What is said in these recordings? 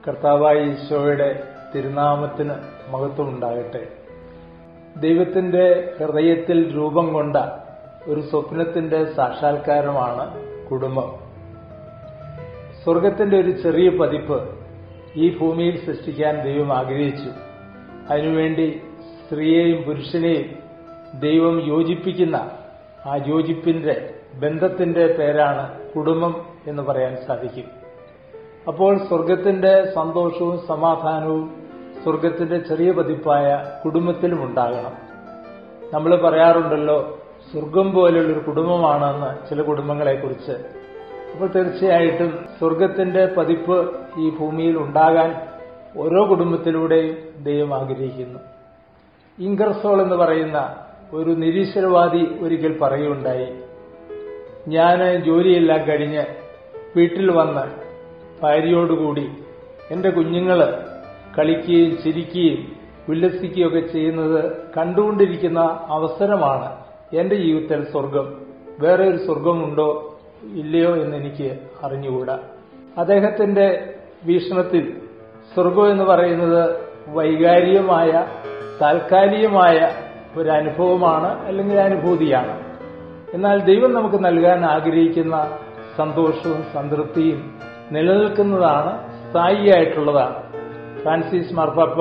കർത്താവായ ഈശോയുടെ തിരുനാമത്തിന് മഹത്വം ഉണ്ടാകട്ടെ ദൈവത്തിന്റെ ഹൃദയത്തിൽ രൂപം കൊണ്ട ഒരു സ്വപ്നത്തിന്റെ സാക്ഷാത്കാരമാണ് കുടുംബം സ്വർഗത്തിന്റെ ഒരു ചെറിയ പതിപ്പ് ഈ ഭൂമിയിൽ സൃഷ്ടിക്കാൻ ദൈവം ആഗ്രഹിച്ചു അതിനുവേണ്ടി സ്ത്രീയെയും പുരുഷനെയും ദൈവം യോജിപ്പിക്കുന്ന ആ യോജിപ്പിന്റെ ബന്ധത്തിന്റെ പേരാണ് കുടുംബം എന്ന് പറയാൻ സാധിക്കും അപ്പോൾ സ്വർഗത്തിന്റെ സന്തോഷവും സമാധാനവും സ്വർഗത്തിന്റെ ചെറിയ പതിപ്പായ കുടുംബത്തിലും ഉണ്ടാകണം നമ്മൾ പറയാറുണ്ടല്ലോ സ്വർഗം പോലുള്ളൊരു കുടുംബമാണെന്ന് ചില കുടുംബങ്ങളെ കുറിച്ച് അപ്പോൾ തീർച്ചയായിട്ടും സ്വർഗത്തിന്റെ പതിപ്പ് ഈ ഭൂമിയിൽ ഉണ്ടാകാൻ ഓരോ കുടുംബത്തിലൂടെയും ദൈവം ആഗ്രഹിക്കുന്നു ഇംഗർസോൾ എന്ന് പറയുന്ന ഒരു നിരീശ്വരവാദി ഒരിക്കൽ പറയുകയുണ്ടായി ഞാൻ ജോലിയെല്ലാം കഴിഞ്ഞ് വീട്ടിൽ വന്ന് ഭാര്യയോടുകൂടി എന്റെ കുഞ്ഞുങ്ങള് കളിക്കുകയും ചിരിക്കുകയും ഉല്ലസിക്കുകയൊക്കെ ചെയ്യുന്നത് കണ്ടുകൊണ്ടിരിക്കുന്ന അവസരമാണ് എന്റെ ജീവിതത്തിൽ സ്വർഗം വേറെ ഒരു സ്വർഗമുണ്ടോ ഇല്ലയോ എന്ന് എനിക്ക് അറിഞ്ഞുകൂടാ അദ്ദേഹത്തിന്റെ വീക്ഷണത്തിൽ സ്വർഗം എന്ന് പറയുന്നത് വൈകാരികമായ താൽക്കാലികമായ ഒരു അനുഭവമാണ് അല്ലെങ്കിൽ അനുഭൂതിയാണ് എന്നാൽ ദൈവം നമുക്ക് നൽകാൻ ആഗ്രഹിക്കുന്ന സന്തോഷവും സംതൃപ്തിയും നിലനിൽക്കുന്നതാണ് സ്ഥായിയായിട്ടുള്ളതാണ് ഫ്രാൻസിസ് മാർപ്പാപ്പ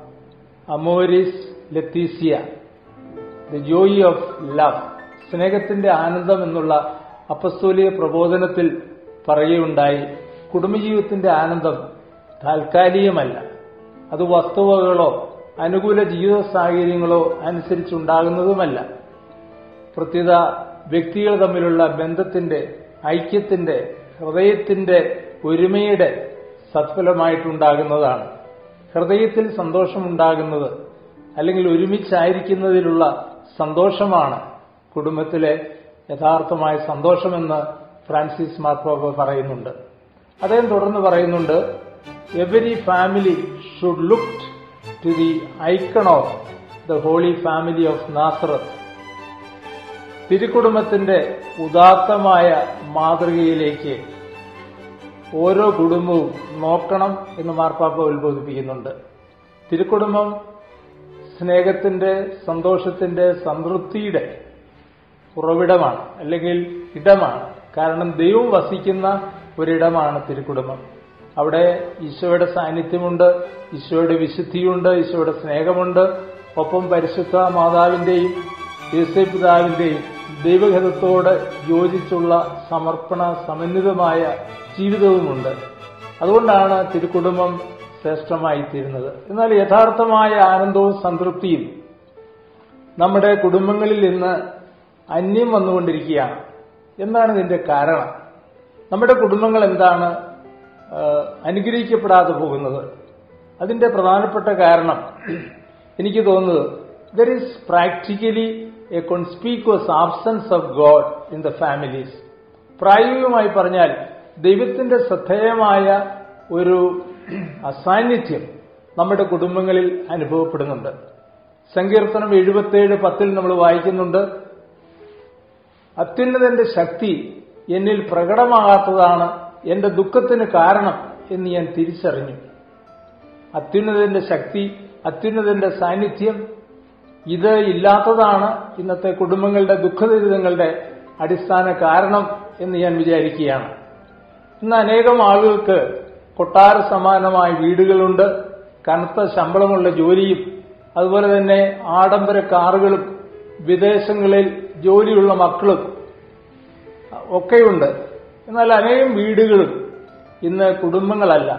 Amoris Laetitia the joy of love സ്നേഹത്തിന്റെ ആനന്ദം എന്നുള്ള അപ്പസ്തോലിക പ്രബോധനത്തിൽ പറയുകയുണ്ടായി കുടുംബജീവിതത്തിന്റെ ആനന്ദം താൽക്കാലികമല്ല അത് വസ്തുവകളോ അനുകൂല ജീവിത സാഹചര്യങ്ങളോ അനുസരിച്ചുണ്ടാകുന്നതുമല്ല പ്രത്യേക വ്യക്തികൾ തമ്മിലുള്ള ബന്ധത്തിന്റെ ഐക്യത്തിന്റെ ഹൃദയത്തിന്റെ ഒരുമയുടെ സത്ഫലമായിട്ടുണ്ടാകുന്നതാണ് ഹൃദയത്തിൽ സന്തോഷമുണ്ടാകുന്നത് അല്ലെങ്കിൽ ഒരുമിച്ചായിരിക്കുന്നതിലുള്ള സന്തോഷമാണ് കുടുംബത്തിലെ യഥാർത്ഥമായ സന്തോഷമെന്ന് ഫ്രാൻസിസ് മാർപ്പാപ്പ പറയുന്നുണ്ട് അദ്ദേഹം തുടർന്ന് പറയുന്നുണ്ട് every family should look to the icon of the holy family of Nazareth തിരുക്കുടുംബത്തിന്റെ ഉദാത്തമായ മാതൃകയിലേക്ക് ഓരോ കുടുംബവും നോക്കണം എന്ന് മാർപ്പാപ്പ ഉത്ബോധിപ്പിക്കുന്നുണ്ട് തിരുക്കുടുംബം സ്നേഹത്തിന്റെ സന്തോഷത്തിന്റെ സംതൃപ്തിയുടെ ഉറവിടമാണ് അല്ലെങ്കിൽ ഇടമാണ് കാരണം ദൈവം വസിക്കുന്ന ഒരിടമാണ് തിരുക്കുടുംബം അവിടെ ഈശോയുടെ സാന്നിധ്യമുണ്ട് ഈശോയുടെ വിശുദ്ധിയുണ്ട് ഈശോയുടെ സ്നേഹമുണ്ട് ഒപ്പം പരിശുദ്ധ മാതാവിന്റെയും യേശുപിതാവിന്റെയും ദൈവഹിതത്തോട് യോജിച്ചുള്ള സമർപ്പണ സമന്വിതമായ ജീവിതവുമുണ്ട് അതുകൊണ്ടാണ് തിരുക്കുടുംബം ശ്രേഷ്ഠമായി തീരുന്നത് എന്നാൽ യഥാർത്ഥമായ ആനന്ദവും സംതൃപ്തിയും നമ്മുടെ കുടുംബങ്ങളിൽ ഇന്ന് അന്യം വന്നുകൊണ്ടിരിക്കുകയാണ് എന്താണ് ഇതിന്റെ കാരണം നമ്മുടെ കുടുംബങ്ങൾ എന്താണ് അനുഗ്രഹിക്കപ്പെടാതെ പോകുന്നത് അതിന്റെ പ്രധാനപ്പെട്ട കാരണം എനിക്ക് തോന്നുന്നത് there is practically a conspicuous absence of God in the families പ്രായോഗികമായി പറഞ്ഞാൽ ദൈവത്തിന്റെ ശ്രദ്ധേയമായ ഒരു അസാന്നിധ്യം നമ്മുടെ കുടുംബങ്ങളിൽ അനുഭവപ്പെടുന്നുണ്ട് സങ്കീർത്തനം എഴുപത്തേഴ് പത്തിൽ നമ്മൾ വായിക്കുന്നുണ്ട് അത്യുന്നതന്റെ ശക്തി എന്നിൽ പ്രകടമാകാത്തതാണ് എന്റെ ദുഃഖത്തിന് കാരണം എന്ന് ഞാൻ തിരിച്ചറിഞ്ഞു അത്യുന്നതന്റെ ശക്തി അത്യുന്നതന്റെ സാന്നിധ്യം ഇത് ഇല്ലാത്തതാണ് ഇന്നത്തെ കുടുംബങ്ങളുടെ ദുഃഖദുരിതങ്ങളുടെ അടിസ്ഥാന കാരണം എന്ന് ഞാൻ വിചാരിക്കുകയാണ് ഇന്ന് അനേകം ആളുകൾക്ക് കൊട്ടാര സമാനമായ വീടുകളുണ്ട് കനത്ത ശമ്പളമുള്ള ജോലിയും അതുപോലെ തന്നെ ആഡംബര കാറുകളും വിദേശങ്ങളിൽ ജോലിയുള്ള മക്കളും ഒക്കെയുണ്ട് എന്നാൽ അനേകം വീടുകളും ഇന്ന് കുടുംബങ്ങളല്ല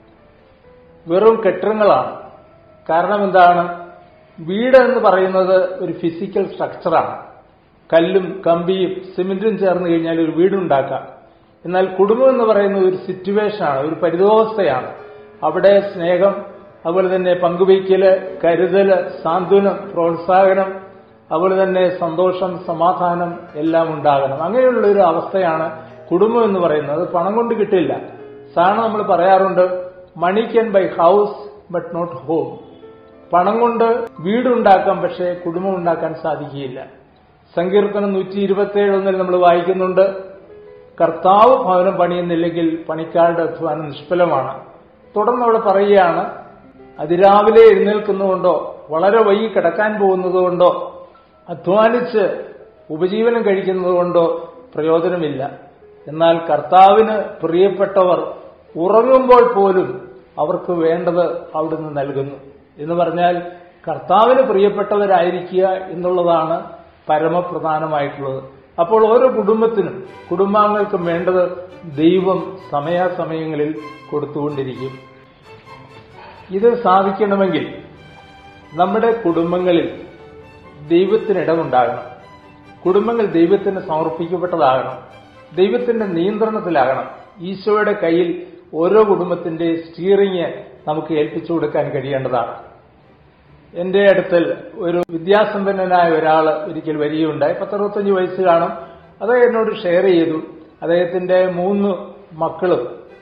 വെറും കെട്ടിടങ്ങളാണ് കാരണം എന്താണ് വീട് എന്ന് പറയുന്നത് ഒരു ഫിസിക്കൽ സ്ട്രക്ചറാണ് കല്ലും കമ്പിയും സിമെന്റും ചേർന്ന് കഴിഞ്ഞാൽ ഒരു വീടുണ്ടാക്കാം എന്നാൽ കുടുംബം എന്ന് പറയുന്നത് ഒരു സിറ്റുവേഷനാണ് ഒരു പരിതോവസ്ഥയാണ് അവിടെ സ്നേഹം അതുപോലെ തന്നെ പങ്കുവയ്ക്കല് കരുതല് സാന്ത്വനം പ്രോത്സാഹനം അതുപോലെ തന്നെ സന്തോഷം സമാധാനം എല്ലാം ഉണ്ടാകണം അങ്ങനെയുള്ള ഒരു അവസ്ഥയാണ് കുടുംബം എന്ന് പറയുന്നത് അത് പണം കൊണ്ട് കിട്ടില്ല സാധാരണ നമ്മൾ പറയാറുണ്ട് money can buy house but not home പണം കൊണ്ട് വീടുണ്ടാക്കാം പക്ഷേ കുടുംബം ഉണ്ടാക്കാൻ സാധിക്കുകയില്ല സങ്കീർത്തനം നൂറ്റി ഇരുപത്തിയേഴ് ഒന്നിൽ നമ്മൾ വായിക്കുന്നുണ്ട് കർത്താവ് ഭവനം പണിയുന്നില്ലെങ്കിൽ പണിക്കാരുടെ അധ്വാനം നിഷ്ഫലമാണ് തുടർന്ന് അവിടെ പറയുകയാണ് അതിരാവിലെ എഴുന്നേൽക്കുന്നതുകൊണ്ടോ വളരെ വൈകി കിടക്കാൻ പോകുന്നതുകൊണ്ടോ അധ്വാനിച്ച് ഉപജീവനം കഴിക്കുന്നതുകൊണ്ടോ പ്രയോജനമില്ല എന്നാൽ കർത്താവിന് പ്രിയപ്പെട്ടവർ ഉറങ്ങുമ്പോൾ പോലും അവർക്ക് വേണ്ടത് അവിടുന്ന് നൽകുന്നു എന്ന് പറഞ്ഞാൽ കർത്താവിന് പ്രിയപ്പെട്ടവരായിരിക്കുക എന്നുള്ളതാണ് പരമപ്രധാനമായിട്ടുള്ളത് അപ്പോൾ ഓരോ കുടുംബത്തിനും കുടുംബാംഗങ്ങൾക്കും വേണ്ടത് ദൈവം സമയാസമയങ്ങളിൽ കൊടുത്തുകൊണ്ടിരിക്കും ഇത് സാധിക്കണമെങ്കിൽ നമ്മുടെ കുടുംബങ്ങളിൽ ദൈവത്തിന് ഇടമുണ്ടാകണം കുടുംബങ്ങൾ ദൈവത്തിന് സമർപ്പിക്കപ്പെട്ടതാകണം ദൈവത്തിന്റെ നിയന്ത്രണത്തിലാകണം ഈശോയുടെ കയ്യിൽ ഓരോ കുടുംബത്തിന്റെ സ്റ്റിയറിംഗ് നമുക്ക് ഏൽപ്പിച്ചു കൊടുക്കാൻ കഴിയേണ്ടതാണ് എന്റെ അടുത്തിൽ ഒരു വിദ്യാസമ്പന്നനായ ഒരാൾ ഒരിക്കൽ വരികയുണ്ടായി പത്തറുപത്തഞ്ച് വയസ്സ് കാണും അത് എന്നോട് ഷെയർ ചെയ്തു അദ്ദേഹത്തിന്റെ മൂന്ന് മക്കളും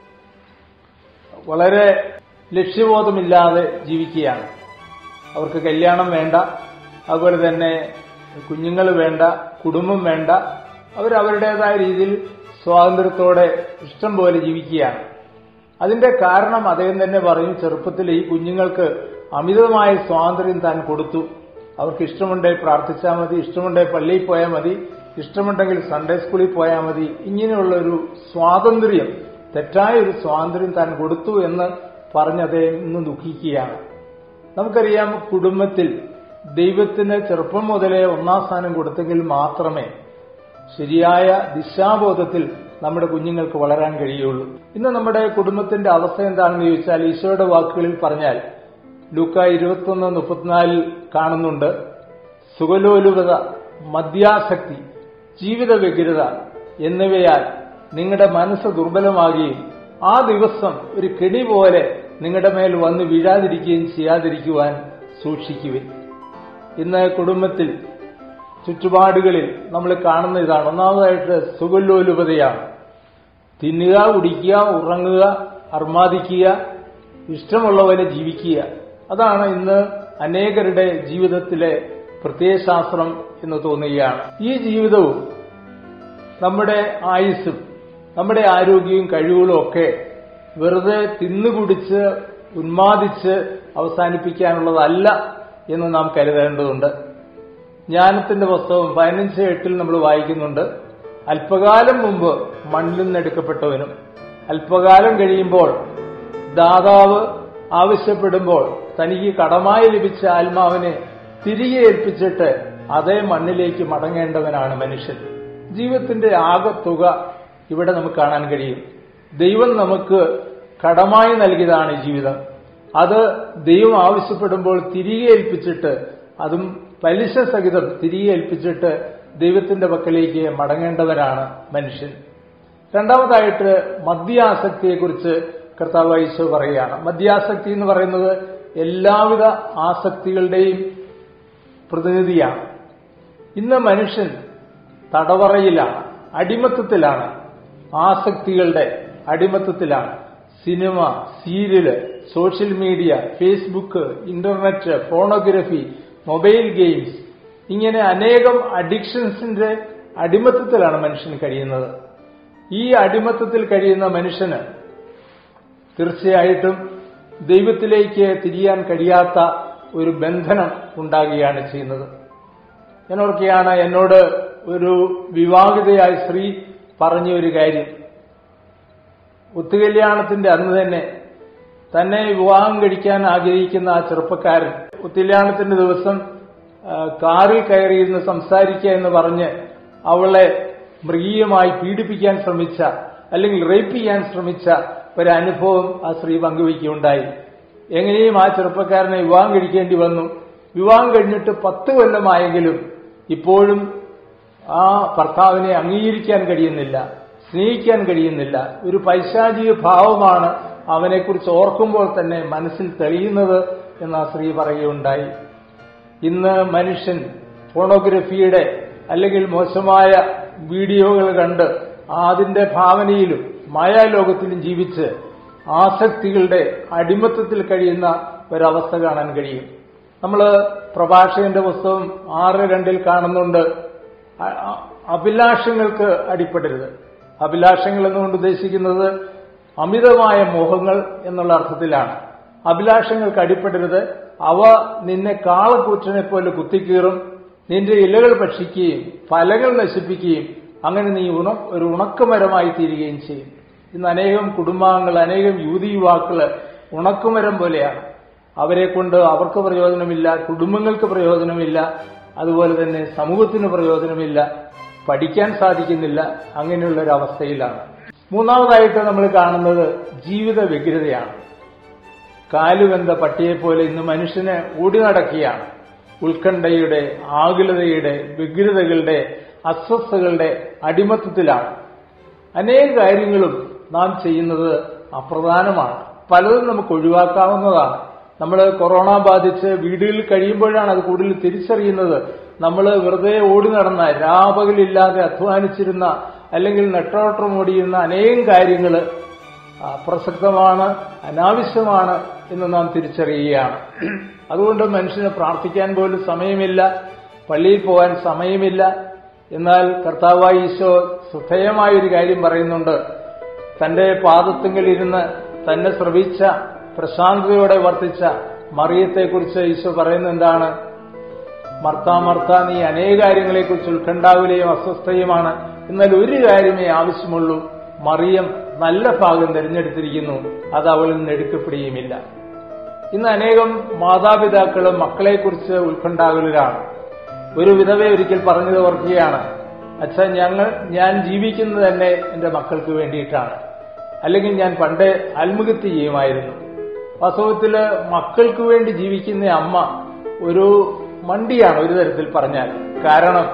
വളരെ ലക്ഷ്യബോധമില്ലാതെ ജീവിക്കുകയാണ് അവർക്ക് കല്യാണം വേണ്ട അതുപോലെ തന്നെ കുഞ്ഞുങ്ങൾ വേണ്ട കുടുംബം വേണ്ട അവർ അവരുടേതായ രീതിയിൽ സ്വാതന്ത്ര്യത്തോടെ ഇഷ്ടം പോലെ ജീവിക്കുകയാണ് അതിന്റെ കാരണം അദ്ദേഹം തന്നെ പറയും ചെറുപ്പത്തിൽ ഈ കുഞ്ഞുങ്ങൾക്ക് അമിതമായ സ്വാതന്ത്ര്യം താൻ കൊടുത്തു അവർക്ക് ഇഷ്ടമുണ്ടെങ്കിൽ പ്രാർത്ഥിച്ചാൽ മതി ഇഷ്ടമുണ്ടെങ്കിൽ പള്ളിയിൽ പോയാൽ മതി ഇഷ്ടമുണ്ടെങ്കിൽ സൺഡേ സ്കൂളിൽ പോയാൽ മതി ഇങ്ങനെയുള്ള ഒരു സ്വാതന്ത്ര്യം തെറ്റായ ഒരു സ്വാതന്ത്ര്യം താൻ കൊടുത്തു എന്ന് പറഞ്ഞ് അദ്ദേഹം ഇന്ന് ദുഃഖിക്കുകയാണ് നമുക്കറിയാം കുടുംബത്തിൽ ദൈവത്തിന് ചെറുപ്പം മുതലേ ഒന്നാം സ്ഥാനം കൊടുത്തെങ്കിൽ മാത്രമേ ശരിയായ ദിശാബോധത്തിൽ നമ്മുടെ കുഞ്ഞുങ്ങൾക്ക് വളരാൻ കഴിയുള്ളൂ ഇന്ന് നമ്മുടെ കുടുംബത്തിന്റെ അവസ്ഥ എന്താണെന്ന് ചോദിച്ചാൽ ഈശോയുടെ വാക്കുകളിൽ പറഞ്ഞാൽ ലൂക്ക ഇരുപത്തൊന്ന് മുപ്പത്തിനാലിൽ കാണുന്നുണ്ട് സുഖലോലുപത മദ്യാസക്തി ജീവിത വ്യഗ്രത എന്നിവയാൽ നിങ്ങളുടെ മനസ്സ് ദുർബലമാകുകയും ആ ദിവസം ഒരു കെണി പോലെ നിങ്ങളുടെ മേൽ വന്ന് വീഴാതിരിക്കുകയും ചെയ്യാതിരിക്കുവാൻ സൂക്ഷിക്കുവിൻ ഇന്ന് കുടുംബത്തിൽ ചുറ്റുപാടുകളിൽ നമ്മൾ കാണുന്ന ഇതാണ് ഒന്നാമതായിട്ട് സുഖലോലുപതയാണ് തിന്നുക കുടിക്കുക ഉറങ്ങുക അർമാദിക്കുക ഇഷ്ടമുള്ള പോലെ ജീവിക്കുക അതാണ് ഇന്ന് അനേകരുടെ ജീവിതത്തിലെ പ്രത്യയശാസ്ത്രം എന്ന് തോന്നുകയാണ് ഈ ജീവിതവും നമ്മുടെ ആയുസ്സും നമ്മുടെ ആരോഗ്യവും കഴിവുകളും ഒക്കെ വെറുതെ തിന്നുകുടിച്ച് ഉന്മാദിച്ച് അവസാനിപ്പിക്കാനുള്ളതല്ല എന്ന് നാം കരുതേണ്ടതുണ്ട് ജ്ഞാനത്തിന്റെ പുസ്തകം പതിനഞ്ച് എട്ടിൽ നമ്മൾ വായിക്കുന്നുണ്ട് അല്പകാലം മുമ്പ് മണ്ണിൽ നിന്നെടുക്കപ്പെട്ടവനും അല്പകാലം കഴിയുമ്പോൾ ദാതാവ് ആവശ്യപ്പെടുമ്പോൾ തനിക്ക് കടമായി ലഭിച്ച ആത്മാവിനെ തിരികെ ഏൽപ്പിച്ചിട്ട് അതേ മണ്ണിലേക്ക് മടങ്ങേണ്ടവനാണ് മനുഷ്യൻ ജീവിതത്തിന്റെ ആകെ തുക ഇവിടെ നമുക്ക് കാണാൻ കഴിയും ദൈവം നമുക്ക് കടമായി നൽകിയതാണ് ഈ ജീവിതം അത് ദൈവം ആവശ്യപ്പെടുമ്പോൾ തിരികെ ഏൽപ്പിച്ചിട്ട് അതും പലിശ സഹിതം തിരികെ ഏൽപ്പിച്ചിട്ട് ദൈവത്തിന്റെ പക്കലേക്ക് മടങ്ങേണ്ടവരാണ് മനുഷ്യൻ രണ്ടാമതായിട്ട് മദ്യാസക്തിയെക്കുറിച്ച് കർത്താവ് ഈശോ പറയുകയാണ് മദ്യാസക്തി എന്ന് പറയുന്നത് എല്ലാവിധ ആസക്തികളുടെയും പ്രതിനിധിയാണ് ഇന്ന് മനുഷ്യൻ തടവറയിലാണ് അടിമത്തത്തിലാണ് ആസക്തികളുടെ അടിമത്തത്തിലാണ് cinema serial social media Facebook internet pornography mobile games ഇങ്ങനെ അനേകം അഡിക്ഷൻസിന്റെ അടിമത്തത്തിലാണ് മനുഷ്യൻ കഴിയുന്നത് ഈ അടിമത്തത്തിൽ കഴിയുന്ന മനുഷ്യന് തീർച്ചയായിട്ടും ദൈവത്തിലേക്ക് തിരിയാൻ കഴിയാത്ത ഒരു ബന്ധനം ഉണ്ടാകുകയാണ് ചെയ്യുന്നത് ഞാൻ ഓർക്കുകയാണ് എന്നോട് ഒരു വിവാഹിതയായ സ്ത്രീ പറഞ്ഞ ഒരു കാര്യം ഒത്തുകല്യാണത്തിന്റെ അന്ന് തന്നെ തന്നെ വിവാഹം കഴിക്കാൻ ആഗ്രഹിക്കുന്ന ആ ചെറുപ്പക്കാരൻ ഒത്തുകല്യാണത്തിന്റെ ദിവസം കാറിൽ കയറിയിരുന്ന് സംസാരിക്കുക എന്ന് പറഞ്ഞ് അവളെ മൃഗീയമായി പീഡിപ്പിക്കാൻ ശ്രമിച്ച അല്ലെങ്കിൽ റേപ്പ് ചെയ്യാൻ ശ്രമിച്ച ഒരനുഭവം ആ സ്ത്രീ പങ്കുവയ്ക്കുകയുണ്ടായി എങ്ങനെയും ആ ചെറുപ്പക്കാരനെ വിവാഹം കഴിക്കേണ്ടി വന്നു വിവാഹം കഴിഞ്ഞിട്ട് പത്ത് കൊല്ലമായെങ്കിലും ഇപ്പോഴും ആ ഭർത്താവിനെ അംഗീകരിക്കാൻ കഴിയുന്നില്ല സ്നേഹിക്കാൻ കഴിയുന്നില്ല ഒരു പൈശാചിക ഭാവമാണ് അവനെക്കുറിച്ച് ഓർക്കുമ്പോൾ തന്നെ മനസ്സിൽ തെളിയുന്നത് എന്ന് ആ സ്ത്രീ പറയുകയുണ്ടായി ഇന്ന് മനുഷ്യൻ ഫോണോഗ്രഫിയുടെ അല്ലെങ്കിൽ മോശമായ വീഡിയോകൾ കണ്ട് അതിന്റെ ഭാവനയിലും മായാലോകത്തിലും ജീവിച്ച് ആസക്തികളുടെ അടിമത്തത്തിൽ കഴിയുന്ന ഒരവസ്ഥ കാണാൻ കഴിയും നമ്മൾ പ്രഭാഷകന്റെ പുസ്തകം ആറ് രണ്ടിൽ കാണുന്നുണ്ട് അഭിലാഷങ്ങൾക്ക് അടിപ്പെടരുത് അഭിലാഷങ്ങൾ എന്നുകൊണ്ട് ഉദ്ദേശിക്കുന്നത് അമിതമായ മോഹങ്ങൾ എന്നുള്ള അർത്ഥത്തിലാണ് അഭിലാഷങ്ങൾക്ക് അടിപ്പെടരുത് അവ നിന്നെ കാളക്കൂറ്റനെ പോലെ കുത്തിക്കീറും നിന്റെ ഇലകൾ ഭക്ഷിക്കുകയും ഫലങ്ങൾ നശിപ്പിക്കുകയും അങ്ങനെ നീ ഉണ ഒരു ഉണക്കമരമായി തീരുകയും ചെയ്യും ഇന്ന് അനേകം കുടുംബാംഗങ്ങൾ അനേകം യുവതി യുവാക്കള് ഉണക്കുമരം പോലെയാണ് അവരെ കൊണ്ട് അവർക്ക് പ്രയോജനമില്ല കുടുംബങ്ങൾക്ക് പ്രയോജനമില്ല അതുപോലെ തന്നെ സമൂഹത്തിന് പ്രയോജനമില്ല പഠിക്കാൻ സാധിക്കുന്നില്ല അങ്ങനെയുള്ള ഒരു അവസ്ഥയിലാണ് മൂന്നാമതായിട്ട് നമ്മൾ കാണുന്നത് ജീവിത വ്യഗ്രതയാണ് കാലുവെന്ത പട്ടിയെപ്പോലെ ഇന്ന് മനുഷ്യനെ ഓടി നടക്കുകയാണ് ഉത്കണ്ഠയുടെ ആകുലതയുടെ വ്യഗ്രതകളുടെ അസ്വസ്ഥതകളുടെ അടിമത്തത്തിലാണ് അനേക കാര്യങ്ങളും നാം ചെയ്യുന്നത് അപ്രധാനമാണ് പലതും നമുക്ക് ഒഴിവാക്കാവുന്നതാണ് നമ്മൾ കൊറോണ ബാധിച്ച് വീടുകളിൽ കഴിയുമ്പോഴാണ് അത് കൂടുതൽ തിരിച്ചറിയുന്നത് നമ്മൾ വെറുതെ ഓടി നടന്ന രാപകലില്ലാതെ അധ്വാനിച്ചിരുന്ന അല്ലെങ്കിൽ നെട്ടോട്ടം ഓടിയിരുന്ന അനേകം കാര്യങ്ങൾ പ്രസക്തമാണ് അനാവശ്യമാണ് എന്ന് നാം തിരിച്ചറിയുകയാണ് അതുകൊണ്ട് മനുഷ്യന് പ്രാർത്ഥിക്കാൻ പോലും സമയമില്ല പള്ളിയിൽ പോകാൻ സമയമില്ല എന്നാൽ കർത്താവായ ഈശോ ശ്രദ്ധേയമായ ഒരു കാര്യം പറയുന്നുണ്ട് തന്റെ പാദത്തിങ്കിൽ ഇരുന്ന് തന്നെ ശ്രവിച്ച പ്രശാന്തതയോടെ വർത്തിച്ച മറിയത്തെക്കുറിച്ച് ഈശോ പറയുന്നത് എന്താണ് മർത്ത മർത്ത നീ അനേക കാര്യങ്ങളെക്കുറിച്ച് ഉത്കണ്ഠാകുലയും അസ്വസ്ഥയുമാണ് എന്നാൽ ഒരു കാര്യമേ ആവശ്യമുള്ളൂ മറിയം നല്ല ഭാഗം തിരഞ്ഞെടുത്തിരിക്കുന്നു അത് അവളിൽ നിന്ന് എടുക്കപ്പെടുകയുമില്ല ഇന്ന് അനേകം മാതാപിതാക്കളും മക്കളെക്കുറിച്ച് ഉത്കണ്ഠാകുലരാണ് ഒരു വിധവ ഒരിക്കൽ പറഞ്ഞത് ഓർക്കുകയാണ് അച്ഛൻ ഞങ്ങൾ ഞാൻ ജീവിക്കുന്നത് തന്നെ എന്റെ മക്കൾക്ക് വേണ്ടിയിട്ടാണ് അല്ലെങ്കിൽ ഞാൻ പണ്ട് ആത്മഹത്യ ചെയ്യുമായിരുന്നു വാസ്തവത്തില് മക്കൾക്ക് വേണ്ടി ജീവിക്കുന്ന അമ്മ ഒരു മണ്ടിയാണ് ഒരു തരത്തിൽ പറഞ്ഞാൽ കാരണം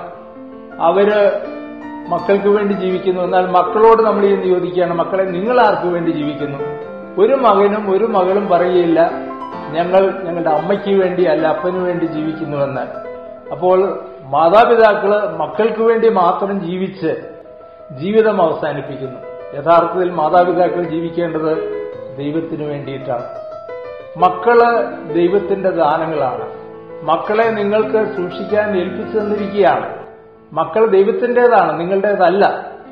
അവര് മക്കൾക്ക് വേണ്ടി ജീവിക്കുന്നു എന്നാൽ മക്കളോട് നമ്മൾ ഈ ചോദിക്കുകയാണ് മക്കളെ നിങ്ങൾ ആർക്ക് വേണ്ടി ജീവിക്കുന്നു ഒരു മകനും ഒരു മകളും പറയുകയില്ല ഞങ്ങൾ ഞങ്ങളുടെ അമ്മയ്ക്ക് വേണ്ടി അല്ല അപ്പനു വേണ്ടി ജീവിക്കുന്നുവെന്ന് അപ്പോൾ മാതാപിതാക്കള് മക്കൾക്ക് വേണ്ടി മാത്രം ജീവിച്ച് ജീവിതം അവസാനിപ്പിക്കുന്നു യഥാർത്ഥത്തിൽ മാതാപിതാക്കൾ ജീവിക്കേണ്ടത് ദൈവത്തിനു വേണ്ടിയിട്ടാണ് മക്കള് ദൈവത്തിന്റെ ദാനങ്ങളാണ് മക്കളെ നിങ്ങൾക്ക് സൂക്ഷിക്കാൻ ഏൽപ്പിച്ചു തന്നിരിക്കുകയാണ് മക്കൾ ദൈവത്തിൻ്റെതാണ് നിങ്ങളുടേതല്ല